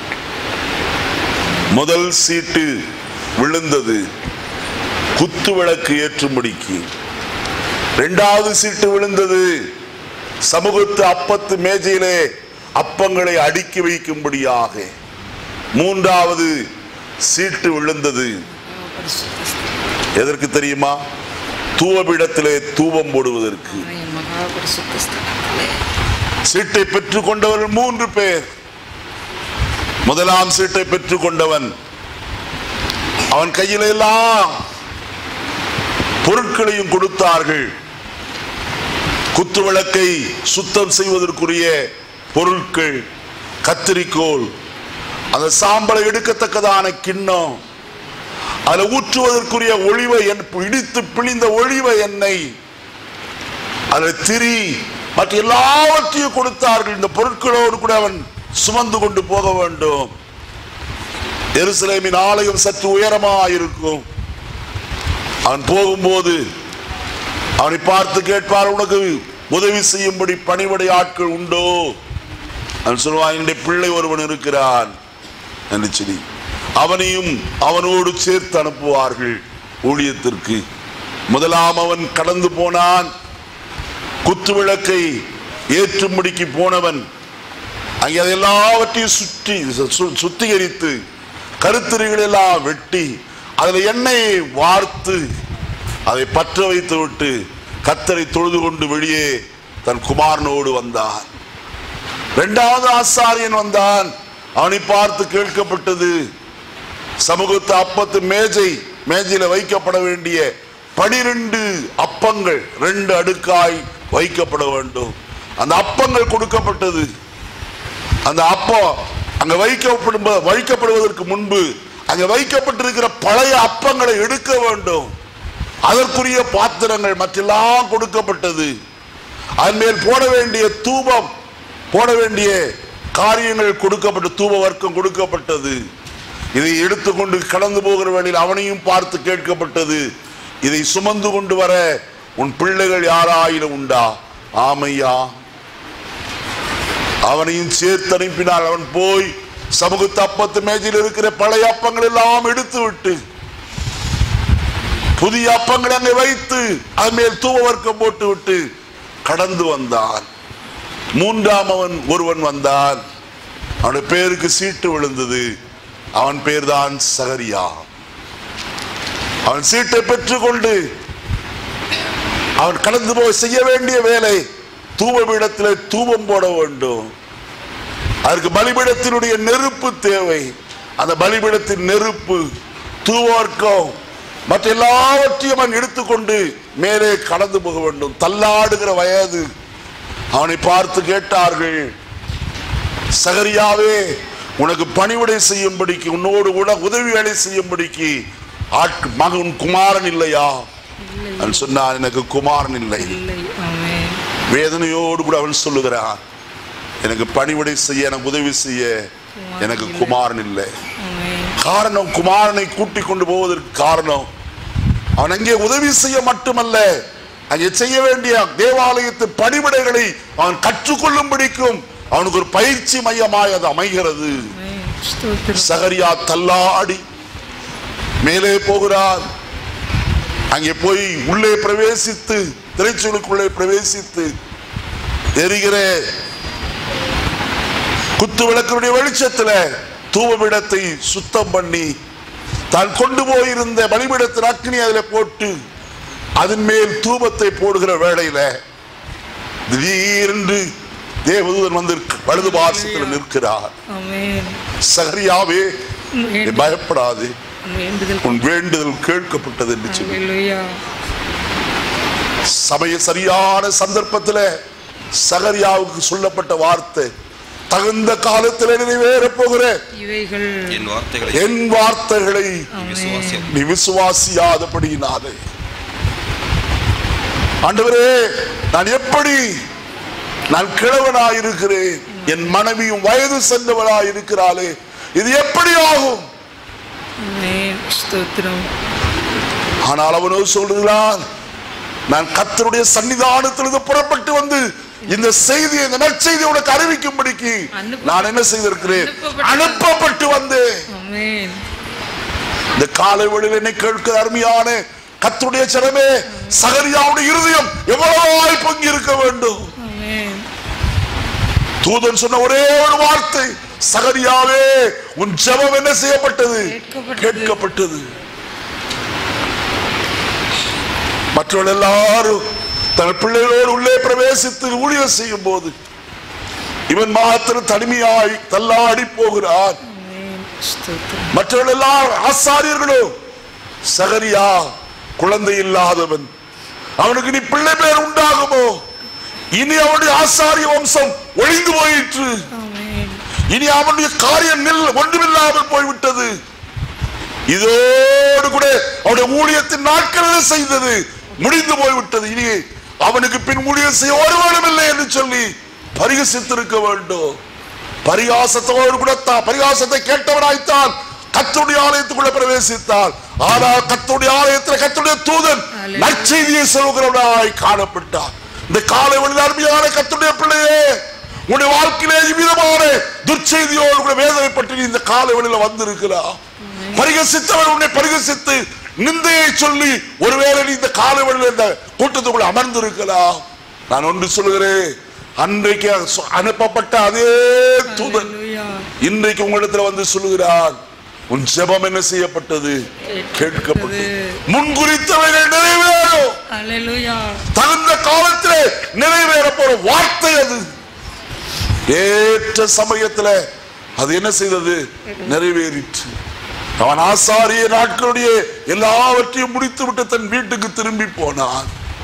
முதல் சீட்டு விழுந்தது குத்து விளக்கு ஏற்றும்படிக்கு இரண்டாவது சீட்டு விழுந்தது சமூகத்து அப்பத்து மேஜையிலே அப்பங்களை அடுக்கி வைக்கும்படியாக மூன்றாவது சீட்டு விழுந்தது எதற்கு தெரியுமா தூவபிடத்திலே தூவம் போடுவதற்கு ஆமென். மகா பரிசுத்த ஸ்தலத்திலே. சீட்டை பெற்றுக் கொண்டவர்கள் மூன்று பேர் முதலாம் சீட்டை பெற்றுக் கொண்டவன் அவன் கையில எல்லாம் பொருட்களையும் கொடுத்தார்கள் குத்து விளக்கை சுத்தம் செய்வதற்குரிய பொருட்கள் கத்திரிக்கோல் அந்த சாம்பலை எடுக்கத்தக்கதான கிண்ணம் அதுல ஊற்றுவதற்குரிய ஒளிவை என் இடித்து பிழிந்த ஒளிவை எண்ணெய் அதில் திரி மற்ற எல்லாவற்றையும் கொடுத்தார்கள் இந்த பொருட்களோடு கூட அவன் சுமந்து கொண்டு போக வேண்டும் எருசலேமின் ஆலயம் சற்று உயரமாயிருக்கும் அவன் போகும்போது அவனை பார்த்து கேட்பார் உனக்கு உதவி செய்யும்படி பணிவிடை ஆட்கள் உண்டோ அவன் சொல்லுவான் என்னுடைய பிள்ளை ஒருவன் இருக்கிறான் என்று சொல்லி அவனையும் அவனோடு சேர்த்து அனுப்புவார்கள் ஊழியத்திற்கு முதலாம் அவன் கடந்து போனான் குத்து விளக்கை ஏற்றும்படிக்கு போனவன் அங்கே அதை எல்லாவற்றையும் சுற்றி சு- சுத்திகரித்து கருத்தறிகள் எல்லாம் வெட்டி அதில் எண்ணெயை வார்த்து அதை பற்ற வைத்து விட்டு கத்தரை தொழுது கொண்டு வெளியே தன் குமாரனோடு வந்தான் இரண்டாவது ஆசாரியன் வந்தான் அவனை பார்த்து கேட்கப்பட்டது சமூகத்து அப்பத்து மேஜை மேஜையில வைக்கப்பட வேண்டிய பனிரெண்டு அப்பங்கள் ரெண்டு அடுக்காய் வைக்கப்பட வேண்டும் அந்த அப்பங்கள் கொடுக்கப்பட்டது அந்த அப்பம் அங்க வைக்கப்படும் வைக்கப்படுவதற்கு முன்பு அங்க வைக்கப்பட்டிருக்கிற பழைய அப்பங்களை எடுக்க வேண்டும் அதற்குரிய பாத்திரங்கள் மற்றெல்லாம் கொடுக்கப்பட்டது அதன் மேல் போட வேண்டிய தூபம் போட வேண்டிய காரியங்கள் கொடுக்கப்பட்ட தூப வர்க்கம் கொடுக்கப்பட்டது இதை எடுத்துக்கொண்டு கடந்து போகிற வழியில் அவனையும் பார்த்து கேட்கப்பட்டது இதை சுமந்து கொண்டு வர உன் பிள்ளைகள் யாராயிலும் உண்டா ஆமையா அவனையும் சேர்த்து அனுப்பினால் அவன் போய் சமூகத்து அப்பத்து மேஜையில் இருக்கிற பழைய அப்பங்கள் எல்லாம் எடுத்து விட்டு புதிய அப்பங்களை அங்கே வைத்து அது மேல் தூவ வர்க்கம் போட்டு விட்டு கடந்து வந்தான் மூன்றாம் அவன் ஒருவன் வந்தான் அவனுடைய பேருக்கு சீட்டு விழுந்தது அவன் பேர்தான் சகரியா அவன் சீட்டை பெற்றுக்கொண்டு அவன் கடந்து போய் செய்ய வேண்டிய வேலை தூபபீடத்திலே தூபம் போட வேண்டும் அதற்கு பலிபீடத்தினுடைய நெருப்பு தேவை அந்த பலிபீடத்தின் நெருப்பு தூவர்க்கம் மற்ற எல்லாவற்றையும் அவன் எடுத்துக்கொண்டு மேலே கடந்து போக வேண்டும் தள்ளாடுகிற வயது அவனை பார்த்து கேட்டார்கள் சகரியாவே உனக்கு பணிவிடை செய்யும்படிக்கு உன்னோடு கூட உதவி வேலை செய்யும்படிக்கு ஆட்கு மகன் குமாரன் இல்லையா அவன் சொன்னான் எனக்கு குமாரன் இல்லை இல்லை ஆமென் வேதனையோடு கூட அவன் சொல்லுகிறான் எனக்கு பணிவிடை செய்ய எனக்கு உதவி செய்ய எனக்கு குமாரன் இல்லை ஆமென் காரணம் குமாரனை கூட்டிக் கொண்டு போவதற்கு காரணம் அவன் அங்கே உதவி செய்ய மட்டுமல்ல அங்கே செய்ய வேண்டிய தேவாலயத்து பணிவிடைகளை அவன் கற்றுக்கொள்ளும்படிக்கும் அவனுக்கு ஒரு பயிற்சி மையமாய் அது அமைகிறது ஆமென் ஸ்தோத்திரம் சகரியா தள்ளாடி மேலே போகிறார் அங்கே போய் உள்ளே பிரவேசித்து திரைச்சூலுக்குள்ளே பிரவேசித்து எரிகிற குத்து விளக்கினுடைய வெளிச்சத்துல தூவமிடத்தை சுத்தம் பண்ணி தான் கொண்டு போயிருந்த பலிபீடத்தின் அக்னி அதில் போட்டு அதன் மேல் தூபத்தை போடுகிற வேளையில திடீரென்று தேவதூதன் வந்து வலது பாசத்தில் நிற்கிறார் ஆமென் சகரியாவே நீ வேண்டு- பயப்படாது வேண்டுதல் உன் வேண்டுதல் கேட்கப்பட்டது என்று சொல்லி ஹalleluya சமய சரியான சந்தர்ப்பத்தில் சகரியாவுக்கு சொல்லப்பட்ட வார்த்தை தகுந்த காலத்தில் நிறைவேற போகிற இவைகள் என் வார்த்தைகளை என் வார்த்தைகளை விசுவாசியம் நீ விசுவாசியாதபடியினாலே ஆண்டவரே நான் எப்படி நான் கிழவனாயிருக்கிறேன் என் மனைவியும் வயது சென்றவளாய் இருக்கிறாளே இது எப்படி ஆகும் ஆமென் ஸ்தோத்திரம் ஆனால் அவனோ சொல்லுகிறான் நான் கர்த்தருடைய சன்னிதானத்திலிருந்து புறப்பட்டு வந்து இந்த செய்தியை இந்த நற்செய்தி உனக்கு அறிவிக்கும்படிக்கு அனுப்ப- நான் என்ன செய்திருக்கிறேன் அனுப்பப்பட்டு- அனுப்பப்பட்டு வந்தேன் ஆமென் இந்த காலை வேளையில் என்னை கேட்கிற அருமையான கர்த்தருடைய சிறமே சகரியாவுடைய இருதயம் எவ்வளவு பொங்கி இருக்க வேண்டும் ஆமென் தூதன் சொன்ன ஒரே ஒரு வார்த்தை சகரியாவே உன் ஜெபம் என்ன செய்யப்பட்டது கேட்கப்பட்டது. கேட்கப்பட்டது மற்றவர்கள் எல்லாரும் தன் பிள்ளைகளோடு உள்ளே பிரவேசித்து ஊழியம் செய்யும் போது இவன் மாத்திரம் தனிமையாய் தள்ளாடி போகிறான் ஆமென் ஸ்தோத்திரம் மற்றவர்கள் எல்லாரும் ஆசாரியர்களும் சகரியா குழந்தை இல்லாதவன் அவனுக்கு நீ பிள்ளை பேர் உண்டாகுமோ இனி அவனுடைய ஆசாரிய வம்சம் ஒழிந்து போயிற்று ஆமென் இனி அவனுடைய காரியம் நில் ஒன்றுமில்லாமல் போய்விட்டது இதோடு கூட அவனுடைய ஊழியத்தின் நாட்களில் செய்தது முடிந்து போய்விட்டது இனி அவனுக்கு பின் ஊழியம் செய்ய ஒருவனும் இல்லை என்று சொல்லி பரிகசித்திருக்க வேண்டும் பரிகாசத்தோடு கூட தான் பரிகாசத்தை கேட்டவனாய்த்தான் கத்துடைய ஆலயத்துக்குள்ள பிரவேசித்தார் ஆனால் கத்துடைய ஆலயத்தில் கத்துடைய தூதன் அல்லேலூயா. நற்செய்தியை சொல்கிறவனாய் காணப்பட்டார் இந்த காலை வழி அருமையான கத்துடைய பிள்ளையே உன்னுடைய வாழ்க்கையிலே இவ்விதமான துர்ச்செய்தியோடு கூட வேதனைப்பட்டு நீ இந்த காலை வழியில வந்திருக்கிறார் பரிகசித்தவன் உன்னை பரிகசித்து நிந்தையை சொல்லி ஒருவேளை நீ இந்த காலை வழியில இந்த கூட்டத்துக்குள்ள அமர்ந்திருக்கலாம் நான் ஒன்று சொல்லுகிறேன் அன்றைக்கு அனுப்பப்பட்ட அதே தூதன் ஹalleluya இன்றைக்கு உங்களிடத்துல வந்து சொல்லுகிறான் உன் ஜெபம் என்ன செய்யப்பட்டது கேட்கப்பட்டது முன்குறித்தவைகள் நிறைவேறும் ஹalleluya தகுந்த காலத்திலே நிறைவேற போற வார்த்தை அது ஏற்ற சமயத்துல அது என்ன செய்தது நிறைவேறிற்று அவன் ஆசாரிய நாட்களுடைய எல்லாவற்றையும் முடித்து விட்டு தன் வீட்டுக்கு திரும்பி போனான்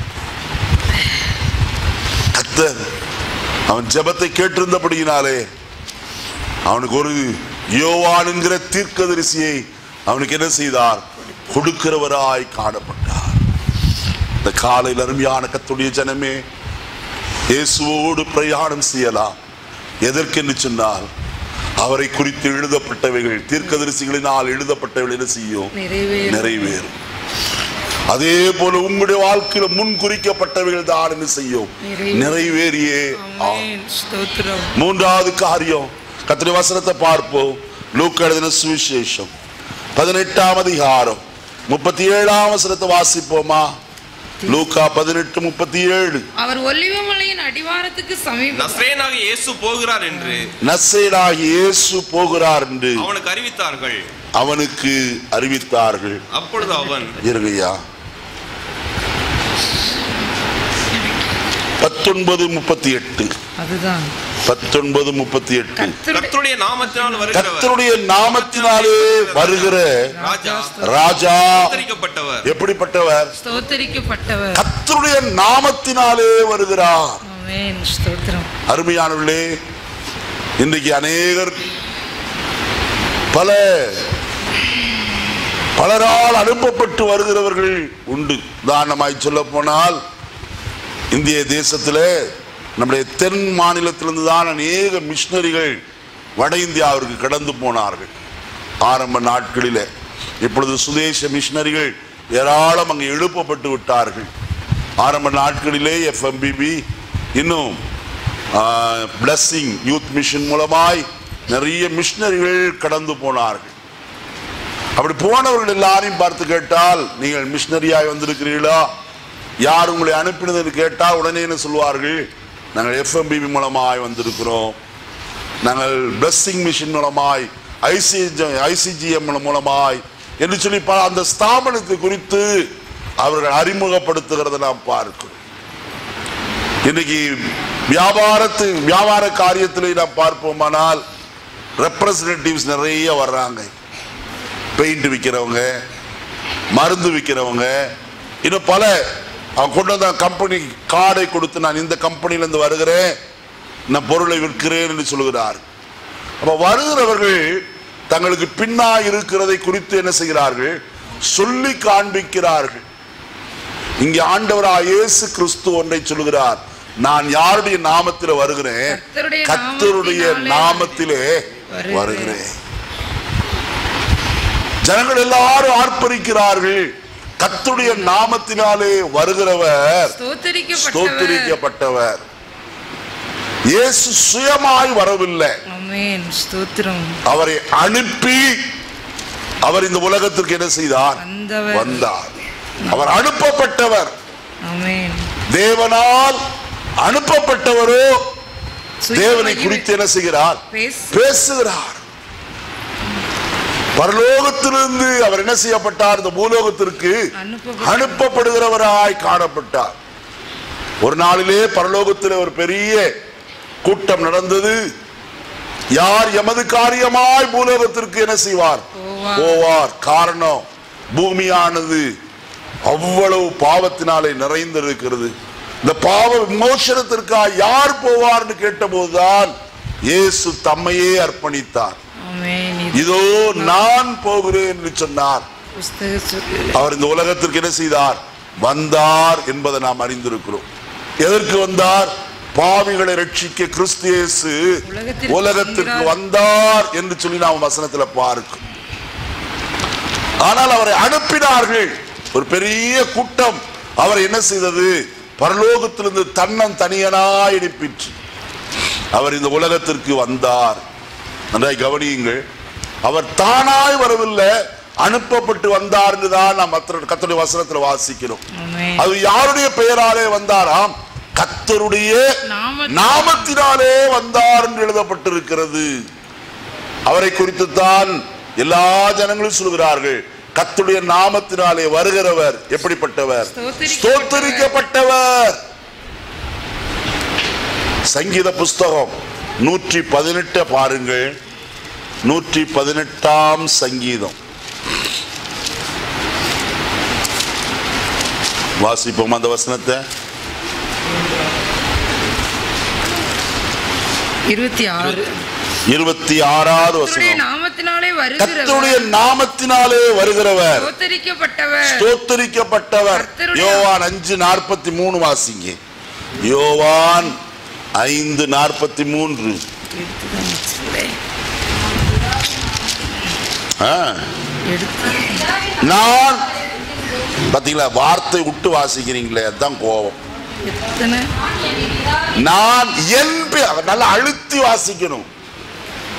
கர்த்தர் அவன் ஜெபத்தை கேட்டிருந்தபடியினாலே அவனுக்கு ஒரு யோவான் என்கிற தீர்க்கதரிசியை அவனுக்கு என்ன செய்தார் கொடுக்கிறவராய் காணப்பட்டார் இந்த காலையில் அருமையான கத்துடைய ஜனமே இயேசுவோடு பிரயாணம் செய்யலாம் எதற்கென்று சொன்னால் அவரை குறித்து எழுதப்பட்டவைகள் தீர்க்கதரிசிகளினால் எழுதப்பட்டவைகள் என்ன செய்யும் நிறைவேறும் நிறைவேறும் அதே போல உங்களுடைய வாழ்க்கையில முன் குறிக்கப்பட்டவைகள் தான் என்ன செய்யும் நிறைவேறும். நிறைவேறியே ஆகும். ஆமென் ஸ்தோத்திரம் மூன்றாவது காரியம் கத்திரி வசனத்தை பார்ப்போம் லூக்கா எழுதின சுவிசேஷம் பதினெட்டாம் அதிகாரம் முப்பத்தி ஏழாம் வசனத்தை வாசிப்போமா லூக்கா பதினெட்டு முப்பத்தி ஏழு அவர் ஒலிவமலையின் அடிவாரத்துக்கு சமீப நஸ்ரேனாக இயேசு போகிறார் என்று நசேராகி இயேசு போகிறார் என்று அவனுக்கு அறிவித்தார்கள் அவனுக்கு அறிவித்தார்கள் அப்பொழுது அவன் இருங்கய்யா பத்தொன்பது முப்பத்தி எட்டு அதுதான் பத்தொன்பது முப்பத்தி எட்டு கர்த்தருடைய கர்த்தருடைய நாமத்தினால் வருகிறவர் கர்த்தருடைய நாமத்தினாலே வருகிற ராஜா ராஜா உத்தரிக்கப்பட்டவர் எப்படிப்பட்டவர் ஸ்தோத்தரிக்கப்பட்டவர் கர்த்தருடைய நாமத்தினாலே வருகிறார் ஆமென் ஸ்தோத்திரம் அருமையானவர்களே இன்றைக்கு அநேகர் பல பலரால் அனுப்பப்பட்டு வருகிறவர்கள் உண்டு உதாரணமாய் சொல்ல போனால் இந்திய தேசத்திலே நம்முடைய தென் மாநிலத்திலிருந்து தான் அநேக மிஷினரிகள் வட இந்தியாவிற்கு கடந்து போனார்கள் ஆரம்ப நாட்களிலே இப்பொழுது சுதேச மிஷினரிகள் ஏராளம் அங்கே எழுப்பப்பட்டு விட்டார்கள் ஆரம்ப நாட்களிலே எஃப்எம்பிபி இன்னும் பிளஸ்ஸிங் யூத் மிஷன் மூலமாய் நிறைய மிஷினரிகள் கடந்து போனார்கள் அப்படி போனவர்கள் எல்லாரையும் பார்த்து கேட்டால் நீங்கள் மிஷினரியாய் வந்திருக்கிறீர்களா யார் உங்களை அனுப்பினது என்று கேட்டால் உடனே என்ன சொல்வார்கள் நாங்கள் எஃப்எம்பிபி மூலமாய் வந்திருக்கிறோம் நாங்கள் பிளஸ்ஸிங் மிஷின் மூலமாய் ஐசிஜி ஐசிஜிஎம் மூலமாய் என்று சொல்லி பல அந்த ஸ்தாபனத்தை குறித்து அவர்கள் அறிமுகப்படுத்துகிறதை நாம் பார்க்கிறோம் இன்னைக்கு வியாபாரத்து வியாபார காரியத்திலே நாம் பார்ப்போமானால் ரெப்ரசன்டேட்டிவ்ஸ் நிறைய வர்றாங்க பெயிண்ட் விற்கிறவங்க மருந்து விற்கிறவங்க இன்னும் பல அவன் கொண்டு வந்த கம்பெனி கார்டை கொடுத்து நான் இந்த கம்பெனிலேருந்து வருகிறேன் நான் பொருளை விற்கிறேன் என்று சொல்கிறார் அப்ப வருகிறவர்கள் தங்களுக்கு பின்னா இருக்கிறதை குறித்து என்ன செய்கிறார்கள் சொல்லி காண்பிக்கிறார்கள் இங்கே ஆண்டவராக இயேசு கிறிஸ்து ஒன்றை சொல்கிறார் நான் யாருடைய நாமத்தில் வருகிறேன் கர்த்தருடைய கர்த்தருடைய நாமத்தினாலே நாமத்திலே வருகிறேன் ஜனங்கள் எல்லாரும் ஆர்ப்பரிக்கிறார்கள் கர்த்தருடைய நாமத்தினாலே வருகிறவர் ஸ்தோத்தரிக்கப்பட்டவர் ஸ்தோத்திரிக்கப்பட்டவர் இயேசு சுயமாய் வரவில்லை ஆமென் ஸ்தோத்திரம் அவரை அனுப்பி அவர் இந்த உலகத்திற்கு என்ன செய்தார் வந்தவர் வந்தார் அவர் அனுப்பப்பட்டவர் ஆமென் தேவனால் அனுப்பப்பட்டவரோ தேவனை சுய குறித்து என்ன செய்கிறார் பேசு பேசுகிறார் பரலோகத்திலிருந்து அவர் என்ன செய்யப்பட்டார் இந்த பூலோகத்திற்கு அனுப்பப்பட்ட- அனுப்பப்படுகிறவராய் காணப்பட்டார் ஒரு நாளிலே பரலோகத்தில் ஒரு பெரிய கூட்டம் நடந்தது யார் எமது காரியமாய் பூலோகத்திற்கு என்ன செய்வார் போவார். போவார் காரணம் பூமியானது அவ்வளவு பாவத்தினாலே நிறைந்திருக்கிறது இந்த பாவ விமோசனத்திற்காக யார் போவார்னு கேட்டபோதுதான் இயேசு தம்மையே அர்ப்பணித்தார் ஆமென் இது இதோ நான் போகிறேன் என்று சொன்னார் புஸ்தக சொல்லில் அவர் இந்த உலகத்திற்கு என்ன செய்தார் வந்தார் என்பதை நாம் அறிந்திருக்கிறோம் எதற்கு வந்தார் பாவிகளை ரட்சிக்க கிறிஸ்து இயேசு உலகத்திற்கு உலகத்திற்கு வந்தார். வந்தார் என்று சொல்லி நாம் வசனத்துல பார்க்கும் ஆனால் அவரை அனுப்பினார்கள் ஒரு பெரிய கூட்டம் அவர் என்ன செய்தது பரலோகத்திலிருந்து தன்னன் தனியனாய் அனுப்பிற்று அவர் இந்த உலகத்திற்கு வந்தார் நன்றாய் கவனியுங்கள் அவர் தானாய் வரவில்லை அனுப்பப்பட்டு வந்தார் என்றுதான் நாம் மற்ற கத்தருடைய வசனத்துல வாசிக்கிறோம் ஆமென் அது யாருடைய பெயராலே வந்தாராம் கத்தருடைய நாம- நாமத்தினாலே வந்தார் என்று எழுதப்பட்டிருக்கிறது அவரை குறித்து தான் எல்லா ஜனங்களும் சொல்கிறார்கள் கத்துடைய நாமத்தினாலே வருகிறவர் எப்படிப்பட்டவர் ஸ்தோத்திரிக்கப்பட்டவர். ஸ்தோத்தரிக்கப்பட்டவர் சங்கீத புஸ்தகம் நூற்றி பதினெட்டு பாருங்கள் நூற்றி பதினெட்டாம் சங்கீதம் வாசிப்போம் அந்த வசனத்தை இருபத்தி ஆறு இருபத்தி ஆறாவது கர்த்தருடைய வசனம் நாமத்தினாலே கர்த்தருடைய வருகிறவர் நாமத்தினாலே வருகிறவர் ஸ்தோத்தரிக்கப்பட்டவர் ஸ்தோத்தரிக்கப்பட்டவர் கர்த்தருடைய- யோவான் அஞ்சு நாற்பத்தி மூணு வாசிங்க யோவான் ஐந்து நாற்பத்தி மூன்று எடுத்துதான் வச்சிருக்கிறேன். ஆ, எடுத்து நான் பாத்தீங்களா வார்த்தை விட்டு வாசிக்கிறீங்களே அதுதான் கோபம் எத்தனை நான் என் பே- அவர் நல்லா அழுத்தி வாசிக்கணும்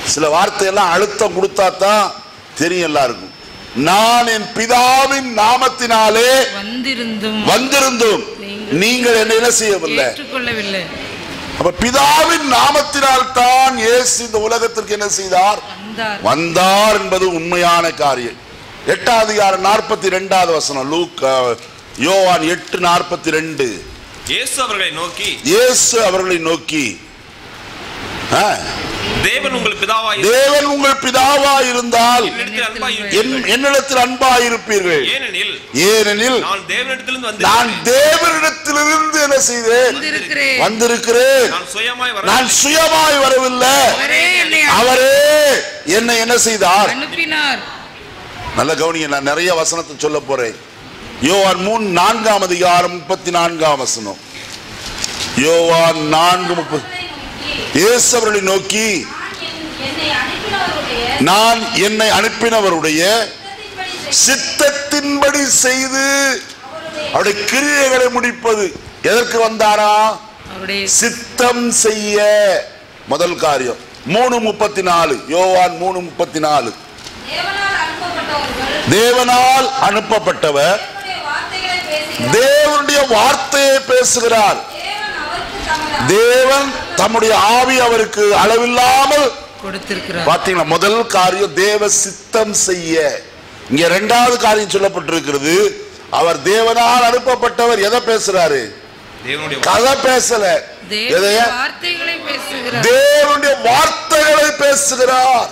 சில வார்த்தையெல்லாம் அழுத்தம் கொடுத்தா தான் தெரியும் எல்லாருக்கும் நான் என் பிதாவின் நாமத்தினாலே வந்திருந்தும் வந்திருந்தும் நீங்கள் என்ன என்ன செய்யவில்லை ஏற்றுக்கொள்ளவில்லை அப்ப பிதாவின் நாமத்தினால் தான் இயேசு இந்த உலகத்திற்கு என்ன செய்தார் வந்தார் வந்தார் என்பது உண்மையான காரியம் எட்டாவது அதிகாரம் நாற்பத்தி ரெண்டாவது வசனம் லூக் அஹ், யோவான் எட்டு நாற்பத்தி ரெண்டு இயேசு அவர்களை நோக்கி இயேசு அவர்களை நோக்கி ஆ, தேவன் உங்கள் பிதாவாய் தேவன் உங்கள் பிதாவா இருந்தால் என்னிடத்தில் அன்பாய் என்- என்னிடத்தில் அன்பாயிருப்பீர்கள் ஏனெனில் ஏனெனில் நான் தேவனிடத்திலிருந்து வந்து நான் தேவனிடத்திலிருந்து என்ன செய்தேன் வந்திருக்கிறேன் வந்திருக்கிறேன் நான் சுயமாய் வர நான் சுயமாய் வரவில்லை அவரே என்னை அவரே என்னை என்ன செய்தார் அனுப்பினார் நல்ல கவனிங்க நான் நிறைய வசனத்தை சொல்ல போறேன் யோவான் மூணு நான்காம் அதிகாரம் முப்பத்தி நான்காம் வசனம் யோவான் நான்கு முப்பது இயேசு அவர்களை நோக்கி என்னை அனுப்பினவருடைய நான் என்னை அனுப்பினவருடைய சித்தத்தின்படி சித்தத்தின்படி செய்து அவருடைய கிரியைகளை முடிப்பது எதற்கு வந்தாரா அவருடைய சித்தம் செய்ய முதல் காரியம் மூணு முப்பத்தி நாலு யோவான் மூணு முப்பத்தி நாலு தேவனால் அனுப்பப்பட்டவர்கள் தேவனால் அனுப்பப்பட்டவர் தேவனுடைய வார்த்தைகளை தேவனுடைய வார்த்தையை பேசுகிறார் பேசுகிறார் தேவன் அவருக்கு தமது தேவன் தம்முடைய ஆவி அவருக்கு அளவில்லாமல் கொடுத்திருக்கிறார் பாத்தீங்களா முதல் காரியம் தேவ சித்தம் செய்ய இங்க இரண்டாவது காரியம் சொல்லப்பட்டிருக்கிறது அவர் தேவனால் அனுப்பப்பட்டவர் எதை பேசுறாரு தேவனுடைய கதை பேசல தேவனுடைய எதைய வார்த்தைகளை பேசுகிறார் தேவனுடைய வார்த்தைகளை பேசுகிறார்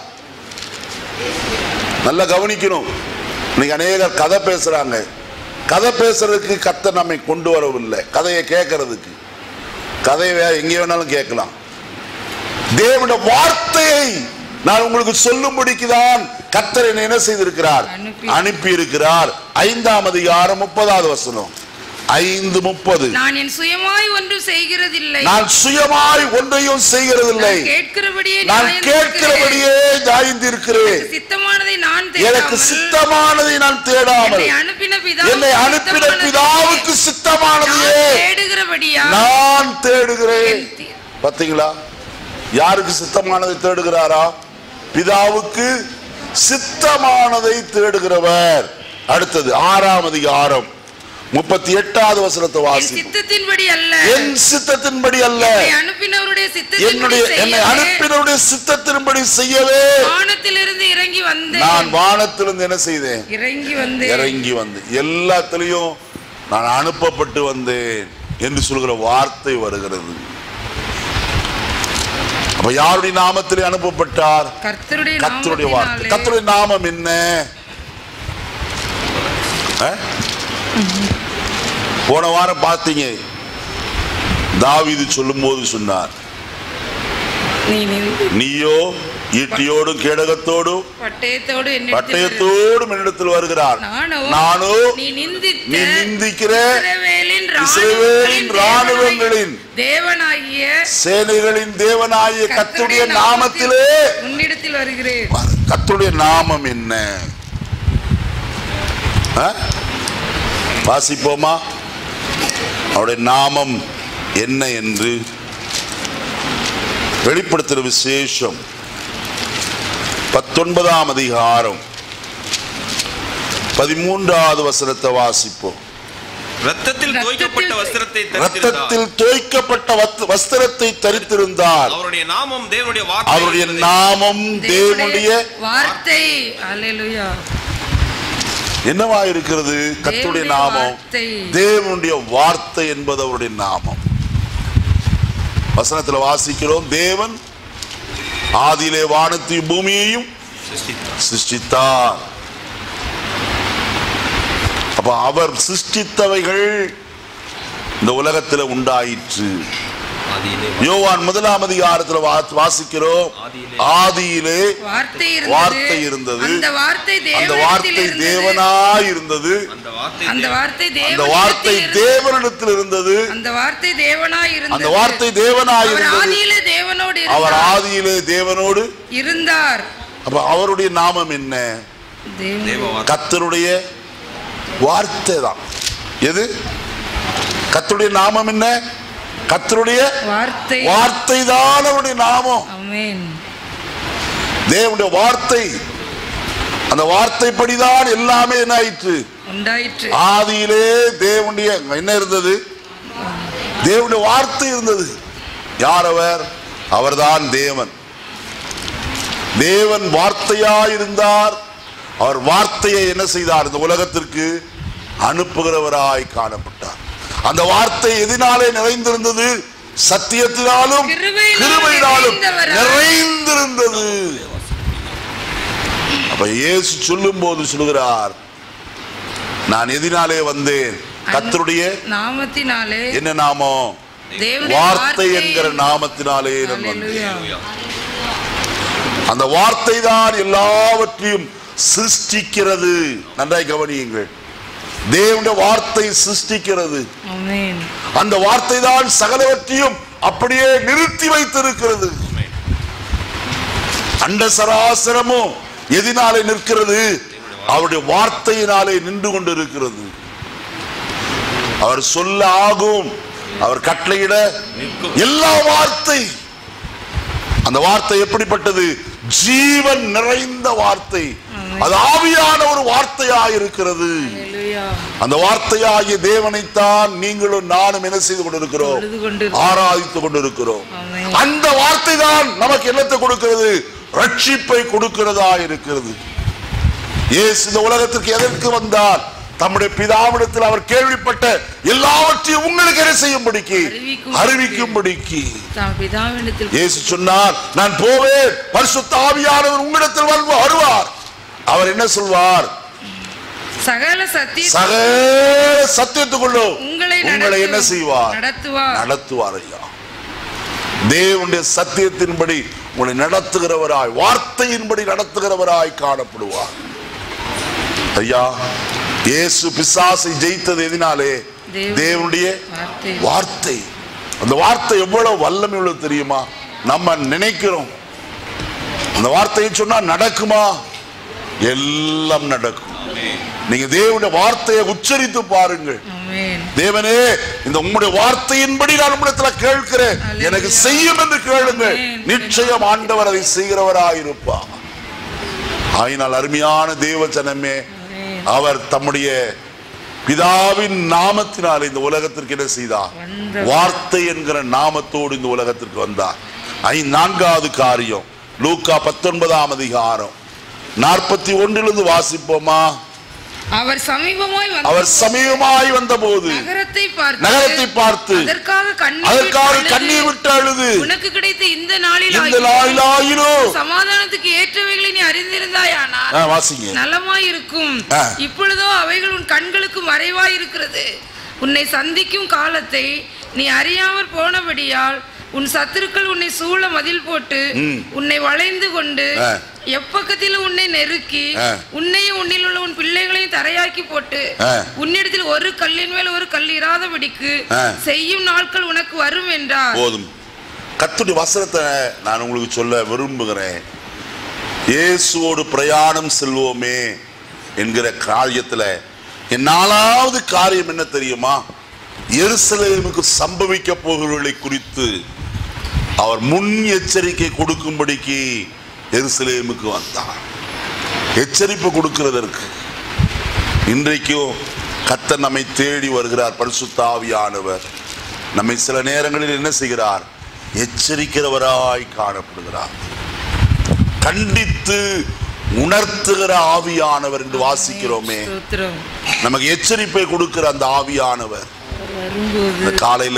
நல்லா கவனிக்கணும் இன்னைக்கு அநேகர் கதை பேசுறாங்க கதை பேசுறதுக்கு கத்தை நம்மை கொண்டு வரவில்லை கதையை கேட்கறதுக்கு கதையை வேற எங்கே வேணாலும் கேட்கலாம் தேவனுடைய வார்த்தையை நான் உங்களுக்கு சொல்லும்படிக்கு தான் கத்தர் என்னை என்ன செய்திருக்கிறார் அனுப்பி. அனுப்பி இருக்கிறார் ஐந்தாம் அதிகாரம் முப்பதாவது வசனம் ஐந்து முப்பது நான் என் சுயமாய் ஒன்றும் செய்கிறதில்லை நான் சுயமாய் ஒன்றையும் செய்கிறதில்லை நான் கேட்கிறபடியே நான் நியாயம் கேட்கிறபடியே நியாய்ந்திருக்கிறேன் எனக்கு சித்தமானதை நான் எனக்கு தேடாமல் சித்தமானதை நான் தேடாமல் என்னை அனுப்பின பிதா என்னை அனுப்பின பிதாவுக்கு சித்தமானதையே தேடுகிறபடியா நான் தேடுகிறேன் என் தி- பாத்தீங்களா யாருக்கு சித்தமானதை தேடுகிறாரா பிதாவுக்கு சித்தமானதை தேடுகிறவர் அடுத்தது ஆறாம் அதிகாரம் முப்பத்தி எட்டாவது வசனத்தை என் வாசி சித்தத்தின்படி அல்ல என் சித்தத்தின்படி அல்ல என்னை அனுப்பினவருடைய சித்தத்தின்படி என்னுடைய என்னை செய்யவே அனுப்பினருடைய சித்தத்தின்படி செய்யவே வானத்திலிருந்து இறங்கி நான் வந்தேன் வானத்திலிருந்து என்ன செய்தேன் இறங்கி வந்து இறங்கி வந்து எல்லாத்திலையும் நான் அனுப்பப்பட்டு வந்தேன் என்று சொல்கிற வார்த்தை வருகிறது அப்ப யாருடைய நாமத்திலே அனுப்பப்பட்டார் கர்த்தருடைய கத்தருடைய வார்த்தை நாமத்தினாலே கத்தருடைய நாமம் என்ன ஆ? போன வாரம் பார்த்தீங்க தாவீது சொல்லும்போது சொன்னார் நீ நின்று நீயோ ஈட்டியோடும் கேடகத்தோடும் பட்டயத்தோடு என்னிடத்தில் பட்டயத்தோடும் என்னிடத்தில் வருகிறார் நானோ நானோ நீ நிந்தித்த நீ நிந்திக்கிற இஸ்ரவேலின் இஸ்ரவேலின் ராணுவங்களின் தேவனாகிய சேனைகளின் தேவனாகிய கத்துடைய நாமத்திலே உன்னிடத்தில் வருகிறேன் கத்துடைய நாமம் என்ன ஆ? வாசிப்போமா அவருடைய நாமம் என்ன என்று வெளிப்படுத்துகிற விசேஷம் பத்தொன்பதாம் அதிகாரம் பதிமூன்றாவது வசனத்தை வாசிப்போம் ரத்தத்தில் தோய்க்கப்பட்ட வஸ்திரத்தை தரித்திருந்தார் ரத்தத்தில் தோய்க்கப்பட்ட வத்- வஸ்திரத்தை தரித்திருந்தார் அவருடைய நாமம் தேவனுடைய வார்த்தை அவருடைய என்பதை நாமம் தேவனுடைய வார்த்தை அல்லேலூயா என்னவா இருக்கிறது கர்த்தருடைய தேவனுடைய நாமம் வார்த்தை. தேவனுடைய வார்த்தை என்பது அவருடைய நாமம் வசனத்துல வாசிக்கிறோம் தேவன் ஆதியிலே வானத்தையும் பூமியையும் சிருஷ்டித்தார். சிருஷ்டித்தார் அப்ப அவர் சிருஷ்டித்தவைகள் இந்த உலகத்துல உண்டாயிற்று ஆதியிலே யோவான் முதலாம் அதிகாரத்துல வா- வாசிக்கிறோம் ஆதியிலே. ஆதியிலே வார்த்தை வார்த்தை இருந்தது இருந்தது. அந்த வார்த்தை அந்த வார்த்தை தேவனிடத்தில் இருந்தது தேவனாய் இருந்தது அந்த வார்த்தை அந்த தேவன். வார்த்தை அந்த வார்த்தை தேவனிடத்தில் இருந்தது. தேவனிடத்தில் இருந்தது அந்த வார்த்தை தேவனாய் இருந்தது அந்த வார்த்தை தேவனாய் அவர் இருந்தது ஆதியிலே தேவனோடு அவர் இருந்தார். ஆதியிலே தேவனோடு இருந்தார் அப்ப அவருடைய நாமம் என்ன தேவன் தேவ வார்த்தை கத்தருடைய வார்த்தை தான் எது கத்தருடைய நாமம் என்ன கத்தருடைய வார்த்தை வார்த்தை தான் அவருடைய நாமம் ஆமென் தேவனுடைய வார்த்தை அந்த வார்த்தைப்படிதான் எல்லாமே என்ன ஆயிற்று உண்டாயிற்று ஆதியிலே தேவனுடைய என்ன இருந்தது தேவனுடைய வார்த்தை இருந்தது யார் அவர் அவர்தான் தேவன் தேவன் வார்த்தையாயிருந்தார் அவர் வார்த்தையை என்ன செய்தார் இந்த உலகத்திற்கு அனுப்புகிறவராய் காணப்பட்டார் அந்த வார்த்தை எதினாலே நிறைந்திருந்தது சத்தியத்தினாலும் கிருபையினாலும் கிருபையினாலும் நிறைந்தவராய். நிறைந்திருந்தது அப்ப இயேசு சொல்லும் போது சொல்லுகிறார் நான் எதினாலே வந்தேன் கர்த்தருடைய நாமத்தினாலே என்ன நாமம் தேவனுடைய வார்த்தை என்கிற நாமத்தினாலே நான் வந்தேன் அல்லேலூயா. அந்த வார்த்தை தான் எல்லாவற்றையும் சிருஷ்டிக்கிறது நன்றாய் கவனியுங்கள் தேவனுடைய வார்த்தை சிருஷ்டிக்கிறது ஆமென் அந்த வார்த்தை தான் சகலவற்றையும் அப்படியே நிறுத்தி வைத்திருக்கிறது அண்ட சராசரமும் எதினாலே நிற்கிறது அவருடைய வார்த்தையினாலே நின்று கொண்டிருக்கிறது அவர் சொல்ல ஆகும் அவர் கட்டளையிட எல்லா வார்த்தை அந்த வார்த்தை எப்படிப்பட்டது ஜீவன் நிறைந்த வார்த்தை அது ஆவியான ஒரு வார்த்தையாய் இருக்கிறது அல்லேலூயா. அந்த வார்த்தையாகிய தேவனைத்தான் நீங்களும் நானும் என்ன செய்து கொண்டிருக்கிறோம் தொழுது கொண்டு ஆராதித்துக் கொண்டிருக்கிறோம் ஆமென். அந்த வார்த்தை தான் நமக்கு என்னத்தை கொடுக்கிறது ரட்சிப்பை கொடுக்கிறதா இருக்கிறது இயேசு இந்த உலகத்திற்கு எதற்கு வந்தார் தம்முடைய பிதாவிடத்தில் அவர் கேள்விப்பட்ட எல்லாவற்றையும் உங்களுக்கு என்ன செய்யும்படிக்கு அறிவிக்கும் அறிவிக்கும்படிக்கு தாம் பிதாவினிடத்தில் இயேசு சொன்னார் நான் போவேன் பரிசுத்த ஆவியானவர் உங்களிடத்தில் வந்து வருவார் அவர் என்ன சொல்வார் சகல சத்திய சகல சத்தியத்துக்குள்ளும் உங்களை உங்களை என்ன நடத்தும். செய்வார் நடத்துவார் நடத்துவார் ஐயா தேவனுடைய சத்தியத்தின்படி உங்களை நடத்துகிறவராய் வார்த்தையின்படி நடத்துகிறவராய் காணப்படுவார் ஐயா இயேசு பிசாசை ஜெயித்தது எதினாலே தேவ- தேவனுடைய வார்த்தை. வார்த்தை அந்த வார்த்தை எவ்வளவு வல்லமை உள்ளது தெரியுமா நம்ம நினைக்கிறோம் அந்த வார்த்தையை சொன்னா நடக்குமா எல்லாம் நடக்கும் நீங்க தேவனுடைய வார்த்தையை உச்சரித்து பாருங்கள் ஆமென் தேவனே இந்த உம்முடைய வார்த்தையின்படி நான் உம்மிடத்துல கேட்கிறேன் அல்லேலூயா. எனக்கு செய்யும் என்று கேளுங்கள் ஆமென். நிச்சயம் ஆண்டவர் அதை செய்கிறவராயிருப்பார் ஆயினால் அருமையான தேவ ஜனமே ஆமென். அவர் தம்முடைய பிதாவின் நாமத்தினால் இந்த உலகத்திற்கு என்ன செய்தார் வந்தவர். வார்த்தை என்கிற நாமத்தோடு இந்த உலகத்திற்கு வந்தார் ஐ நான்காவது காரியம் லூக்கா பத்தொன்பதாம் அதிகாரம் நாற்பத்தி ஒன்றிலிருந்து வாசிப்போமா அவர் சமீபமாய் வந்து அவர் சமீபமாய் வந்தபோது நகரத்தை பார்த்து நகரத்தை பார்த்து அதற்காக கண்ணீர் அதற்காக விட்டு கண்ணீர் அழுது, விட்டு அழுது உனக்கு கிடைத்த இந்த நாளில் இந்த ஆகிலும் நாளிலாயினும் சமாதானத்துக்கு ஏற்றவைகளை நீ அறிந்திருந்தாயானால் ஆ, வாசிங்க நலமாயிருக்கும் ஆ. இப்பொழுதோ அவைகள் உன் கண்களுக்கு மறைவாயிருக்கிறது உன்னை சந்திக்கும் காலத்தை நீ அறியாமற் போனபடியால் உன் சத்துருக்கள் உன்னை சூழ மதில் போட்டு ம். உன்னை வளைந்து கொண்டு ஆ. எப்பக்கத்திலும் உன்னை நெருக்கி ஆ. உன்னையும் உன்னில் உள்ள உன் பிள்ளைகளையும் தரையாக்கி போட்டு ஆ. உன்னிடத்தில் ஒரு கல்லின் மேல் ஒரு கல் இராதபடிக்கு ஆ. செய்யும் நாட்கள் உனக்கு வரும் என்றார் போதும் கத்துடைய வசனத்தை நான் உங்களுக்கு சொல்ல விரும்புகிறேன் இயேசுவோடு பிரயாணம் செல்வோமே என்கிற காரியத்துல என் நாலாவது காரியம் என்ன தெரியுமா எருசலேமுக்கு சம்பவிக்க போகிறவர்களை குறித்து அவர் முன் எச்சரிக்கை கொடுக்கும்படிக்கு எருசலேமுக்கு வந்தார் எச்சரிப்பு கொடுக்கிறதற்கு இன்றைக்கும் கர்த்தர் நம்மை தேடி வருகிறார் பரிசுத்த ஆவியானவர் நம்மை சில நேரங்களில் என்ன செய்கிறார் எச்சரிக்கிறவராய் காணப்படுகிறார் கண்டித்து உணர்த்துகிற ஆவியானவர் என்று வாசிக்கிறோமே ஸ்தோத்திரம். நமக்கு எச்சரிப்பை கொடுக்கிற அந்த ஆவியானவர் வரும்போது இந்த காலையில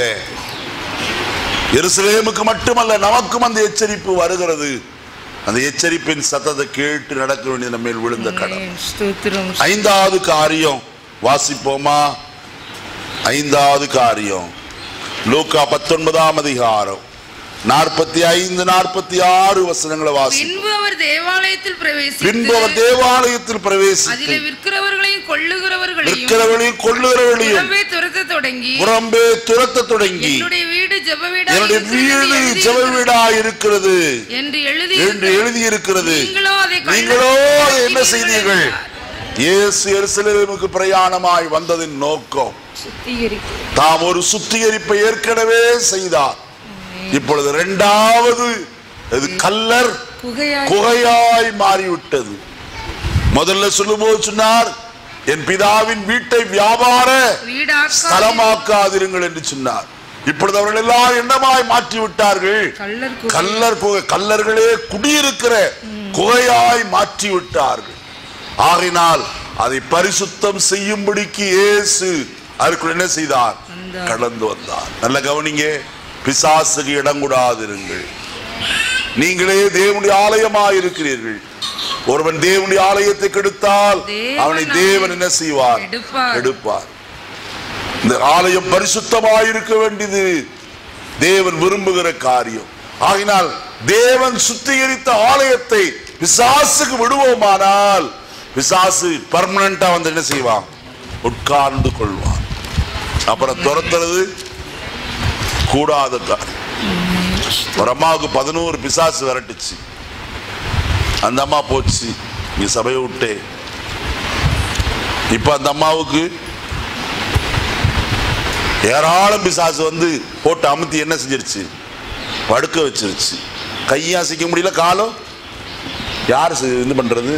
எருசலேமுக்கு மட்டுமல்ல நமக்கும் அந்த எச்சரிப்பு வருகிறது அந்த எச்சரிப்பின் சத்தத்தை கேட்டு நடக்க வேண்டிய நம்ம மேல் விழுந்த கடன் ஆமென். ஸ்தோத்திரம் ஐந்தாவது காரியம் வாசிப்போமா ஐந்தாவது காரியம் லூக்கா பத்தொன்பதாம் அதிகாரம் நாற்பத்தி ஐந்து நாற்பத்தி ஆறு வசனங்களை வாசி பின்பு அவர் தேவாலயத்தில் பின்பு அவர் பிரவேசித்து தேவாலயத்தில் பிரவேசித்து அதிலே விற்கிறவர்களையும் கொள்ளுகிறவர்களையும் விற்கிறவர்களையும் கொள்ளுகிறவர்களையும் புறம்பே துரத்த தொடங்கி புறம்பே துரத்த தொடங்கி என்னுடைய வீடு ஜெப வீடா என்னுடைய வீடு ஜெப வீடா இருக்கிறது என்று எழுதி என்று எழுதியிருக்கிறது நீங்களோ அதை கள்ள- நீங்களோ அதை என்ன செய்தீர்கள் இயேசு எருசலேமுக்கு பிரயாணமாய் வந்ததின் நோக்கம் சுத்திகரிப்பு தாம் ஒரு சுத்திகரிப்பை ஏற்கனவே செய்தார் இப்பொழுது இரண்டாவது இது கல்லர் குகையாய் குகையாய் மாறிவிட்டது முதல்ல சொல்லும்போது சொன்னார் என் பிதாவின் வீட்டை வியாபார வீடாக்க ஸ்தலமாக்காதிருங்கள் என்று சொன்னார் இப்பொழுது அவர்கள் எல்லாம் என்னமாய் மாற்றி விட்டார்கள் கள்ளர் குகை கல்லர் குகை கல்லர்களே குடியிருக்கிற குகையாய் மாற்றி விட்டார்கள் ஆகையினால் அதை பரிசுத்தம் செய்யும்படிக்கு இயேசு அதற்குள் என்ன செய்தார் வந்தார். கடந்து வந்தார் நல்ல கவனிங்க பிசாசுக்கு இடம் கூடாதிருங்கள் நீங்களே தேவனுடைய ஆலயமாய் இருக்கிறீர்கள் ஒருவன் தேவனுடைய ஆலயத்தை கெடுத்தால் தேவன் அவனை தேவன் என்ன செய்வார் எடுப்பார். எடுப்பார் இந்த ஆலயம் பரிசுத்தமாய் இருக்க வேண்டியது தேவன் விரும்புகிற காரியம் ஆகினால் தேவன் சுத்திகரித்த ஆலயத்தை பிசாசுக்கு விடுவோமானால் பிசாசு பர்மனண்டா வந்து என்ன செய்வான் உட்கார்ந்து கொள்வான் அப்புறம் துரத்துறது கூடாத காரியம் ஒரு அம்மாவுக்கு பதினோரு பிசாசு விரட்டுச்சு அந்த அம்மா போச்சு இங்க சபையை விட்டே இப்ப அந்த அம்மாவுக்கு ஏராளம் பிசாசு வந்து போட்டு அமுத்தி என்ன செஞ்சிருச்சு படுக்க வச்சிருச்சு கையும் அசைக்க முடியல காலம் யார் செ- இது பண்றது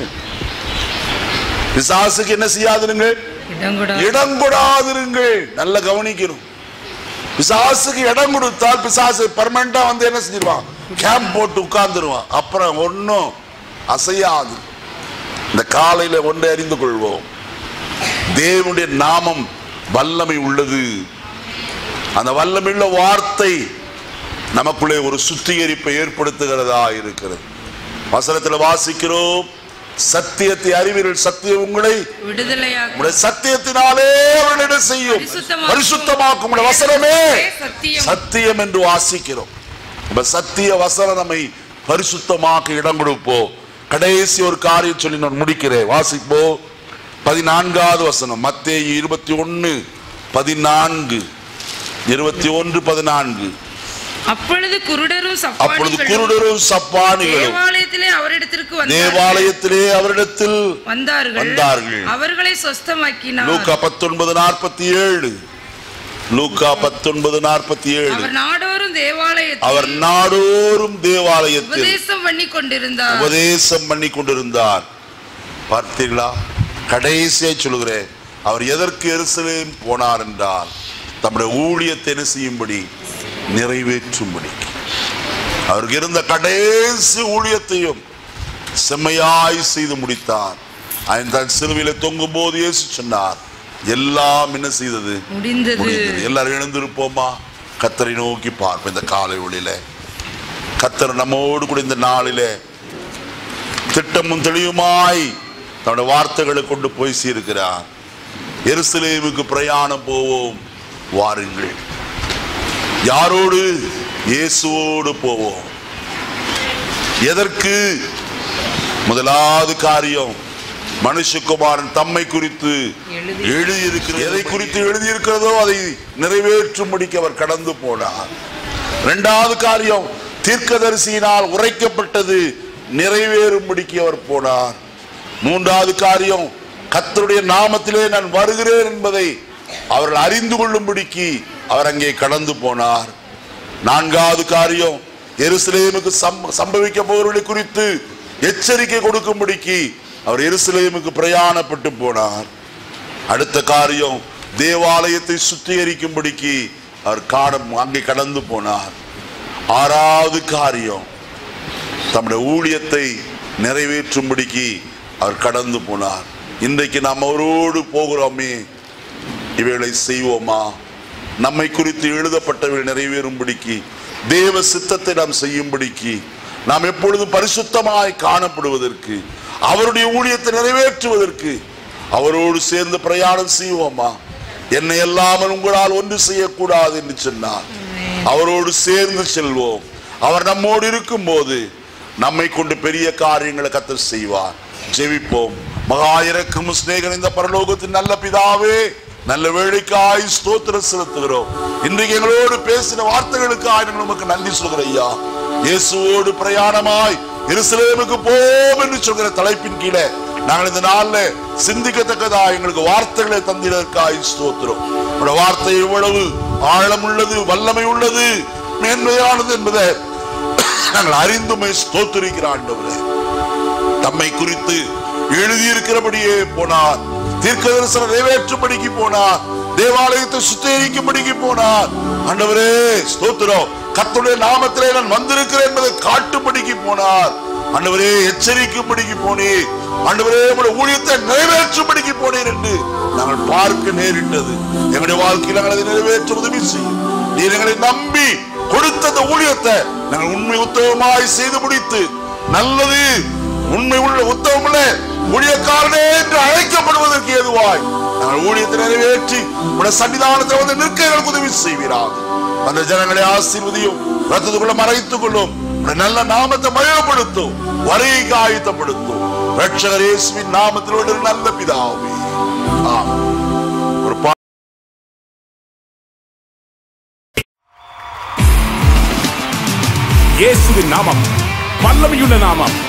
பிசாசுக்கு என்ன செய்யாதுருங்கள் இடங்கூட இடம் கொடாதிருங்கள் நல்ல கவனிக்கணும் பிசாசுக்கு இடம் கொடுத்தால் பிசாசு பர்மனண்டா வந்து என்ன செஞ்சிருவான் கேம்ப் போட்டு உட்கார்ந்துருவான் அப்புறம் ஒன்றும் அசையாது இந்த காலையில ஒன்றை அறிந்து கொள்வோம் தேவனுடைய நாமம் வல்லமை உள்ளது அந்த வல்லமையுள்ள வார்த்தை நமக்குள்ளே ஒரு சுத்திகரிப்பை ஏற்படுத்துகிறதா இருக்கிறது வசனத்தில் வாசிக்கிறோம் சத்தியத்தை அறிவீர்கள் சத்தியம் உங்களை விடுதலையாக உங்களுடைய சத்தியத்தினாலே அவர்களிடம் செய்யும் பரிசுத்தமாக்கும். பரிசுத்தமாக்கும் உங்களுடைய வசனமே சத்தியம் சத்தியம் என்று வாசிக்கிறோம் இப்ப சத்திய வசனம் நம்மை பரிசுத்தமாக்க இடம் கொடுப்போம் கடைசி ஒரு காரியம் சொல்லி நான் முடிக்கிறேன் வாசிப்போ பதினான்காவது வசனம் மத்தேயு இருபத்தி ஒன்னு பதினான்கு இருபத்தி ஒன்று பதினான்கு அப்பொழுது குருடரும் அப்பொழுது சப்பானிகளும் குருடரும் சப்பானிகளும் தேவாலயத்திலே அவரிடத்திற்கு வந்தார்கள். தேவாலயத்திலே அவரிடத்தில் வந்தார்கள் வந்தார்கள். அவர்களை சொஸ்தமாக்கினார் லூக்கா பத்தொன்பது நாற்பத்தி ஏழு லூக்கா பத்தொன்பது நாற்பத்தி ஏழு அவர் நாடோறும் தேவாலயத்தில் அவர் நாடோறும் தேவாலயத்தில் உபதேசம் பண்ணி கொண்டிருந்தார் உபதேசம் பண்ணி கொண்டிருந்தார் பார்த்தீர்களா கடைசியை சொல்கிறேன் அவர் எதற்கு எருசலேம் போனார் என்றால் தம்முடைய ஊழியத்தை என்ன செய்யும்படி நிறைவேற்றும்படி அவருக்கு இருந்த கடைசி ஊழியத்தையும் செம்மையாய் செய்து முடித்தார் அவன் தன் சிலுவையில தொங்கும் போது இயேசு சொன்னார் எல்லாம் என்ன செய்தது முடிந்தது முடிந்தது எல்லாரும் எழுந்திருப்போமா கத்தரை நோக்கி பார்ப்போம் இந்த காலை ஒளியில கத்தர் நம்மோடு கூட இந்த நாளிலே திட்டமும் தெளிவுமாய் தன்னுடைய வார்த்தைகளை கொண்டு போய் சேர்க்கிறார் எருசலேமுக்கு பிரயாணம் போவோம் வாருங்கள் யாரோடு இயேசுவோடு போவோம் எதற்கு முதலாவது காரியம் மனுஷகுமாரன் தம்மை குறித்து எழுதி எழுதியிருக்கிறது எதை குறித்து எழுதியிருக்கிறதோ அதை நிறைவேற்றும்படிக்கு அவர் கடந்து போனார் இரண்டாவது காரியம் தீர்க்கதரிசியினால் உரைக்கப்பட்டது நிறைவேறும்படிக்கு அவர் போனார் மூன்றாவது காரியம் கர்த்தருடைய நாமத்திலே நான் வருகிறேன் என்பதை அவர்கள் அறிந்து கொள்ளும்படிக்கு அவர் அங்கே கடந்து போனார் நான்காவது காரியம் எருசலேமுக்கு சம்ப- சம்பவிக்க போவர்களை குறித்து எச்சரிக்கை கொடுக்கும்படிக்கு அவர் எருசலேமுக்கு பிரயாணப்பட்டு போனார் அடுத்த காரியம் தேவாலயத்தை சுத்திகரிக்கும்படிக்கு அவர் காண அங்கே கடந்து போனார் ஆறாவது காரியம் தம்முடைய ஊழியத்தை நிறைவேற்றும்படிக்கு அவர் கடந்து போனார் இன்றைக்கு நாம் அவரோடு போகிறோமே இவைகளை செய்வோமா நம்மை குறித்து எழுதப்பட்டவை நிறைவேறும்படிக்கு தேவ சித்தத்தை நாம் செய்யும்படிக்கு நாம் எப்பொழுதும் பரிசுத்தமாய் காணப்படுவதற்கு அவருடைய ஊழியத்தை நிறைவேற்றுவதற்கு அவரோடு சேர்ந்து பிரயாணம் செய்வோமா என்னை அல்லாமல் உங்களால் ஒன்று செய்யக்கூடாது என்று சொன்னார் அவரோடு சேர்ந்து செல்வோம் அவர் நம்மோடு இருக்கும்போது நம்மை கொண்டு பெரிய காரியங்களை கத்தர் செய்வார் ஜெபிப்போம் மகா இறக்கும் சிநேகன் இந்த பரலோகத்தின் நல்ல பிதாவே நல்ல வேலைக்காய் ஸ்தோத்திரம் செலுத்துகிறோம் இன்றைக்கு எங்களோடு பேசின வார்த்தைகளுக்காய் நாங்கள் உமக்கு நன்றி சொல்கிறோம் ஐயா இயேசுவோடு பிரயாணமாய் எருசலேமுக்கு போம் என்று சொல்கிற தலைப்பின் கீழே நாங்கள் இந்த நாள்ல சிந்திக்கத்தக்கதா எங்களுக்கு வார்த்தைகளை தந்திடற்காய் ஸ்தோத்திரம் உங்களோட வார்த்தை எவ்வளவு ஆழம் உள்ளது வல்லமை உள்ளது மேன்மையானது என்பதை நாங்கள் அறிந்துமை ஸ்தோத்திரிக்கிற ஆண்டவரே தம்மை குறித்து எழுதியிருக்கிறபடியே போனார் தீர்க்க தரிசனம் நிறைவேற்றும்படிக்கு போனார் தேவாலயத்தை சுத்தீகரிக்கும்படிக்கு போனார் ஆண்டவரே ஸ்தோத்திரம் கர்த்தருடைய நாமத்திலே நான் வந்திருக்கிறேன் என்பதை காட்டும்படிக்கு போனார் ஆண்டவரே எச்சரிக்கும்படிக்கு போனீர் ஆண்டவரே உங்களுடைய ஊழியத்தை நிறைவேற்றும்படிக்கு போனீர் என்று நாங்கள் பார்க்க நேரிட்டது எங்களுடைய வாழ்க்கையில் நாங்கள் அதை நிறைவேற்ற உதவி செய்யும் நீர் எங்களை நம்பி கொடுத்த அந்த ஊழியத்தை நாங்கள் உண்மை உத்தவமாய் செய்து முடித்து நல்லது உண்மை உள்ள உத்தவமுள்ள ஊழியக்காரனே என்று அழைக்கப்படுவதற்கு ஏதுவாய் நாங்கள் ஊழியத்தை நிறைவேற்றி உடைய சன்னிதானத்தை வந்து நிற்க எங்களுக்கு உதவி செய்வீராக அந்த ஜனங்களை ஆசீர்வதியும் ரத்தத்துக்குள்ள மறைத்துக் கொள்ளும் உடைய நல்ல நாமத்தை மகிழப்படுத்தும் வரைக்கு ஆயுத்தப்படுத்தும் ரட்சகர் இயேசுவின் நாமத்தில் ஒரு நல்ல பிதாவே ஆமென். ஒரு பா- இயேசுவின் நாமம் வல்லமையுள்ள நாமம்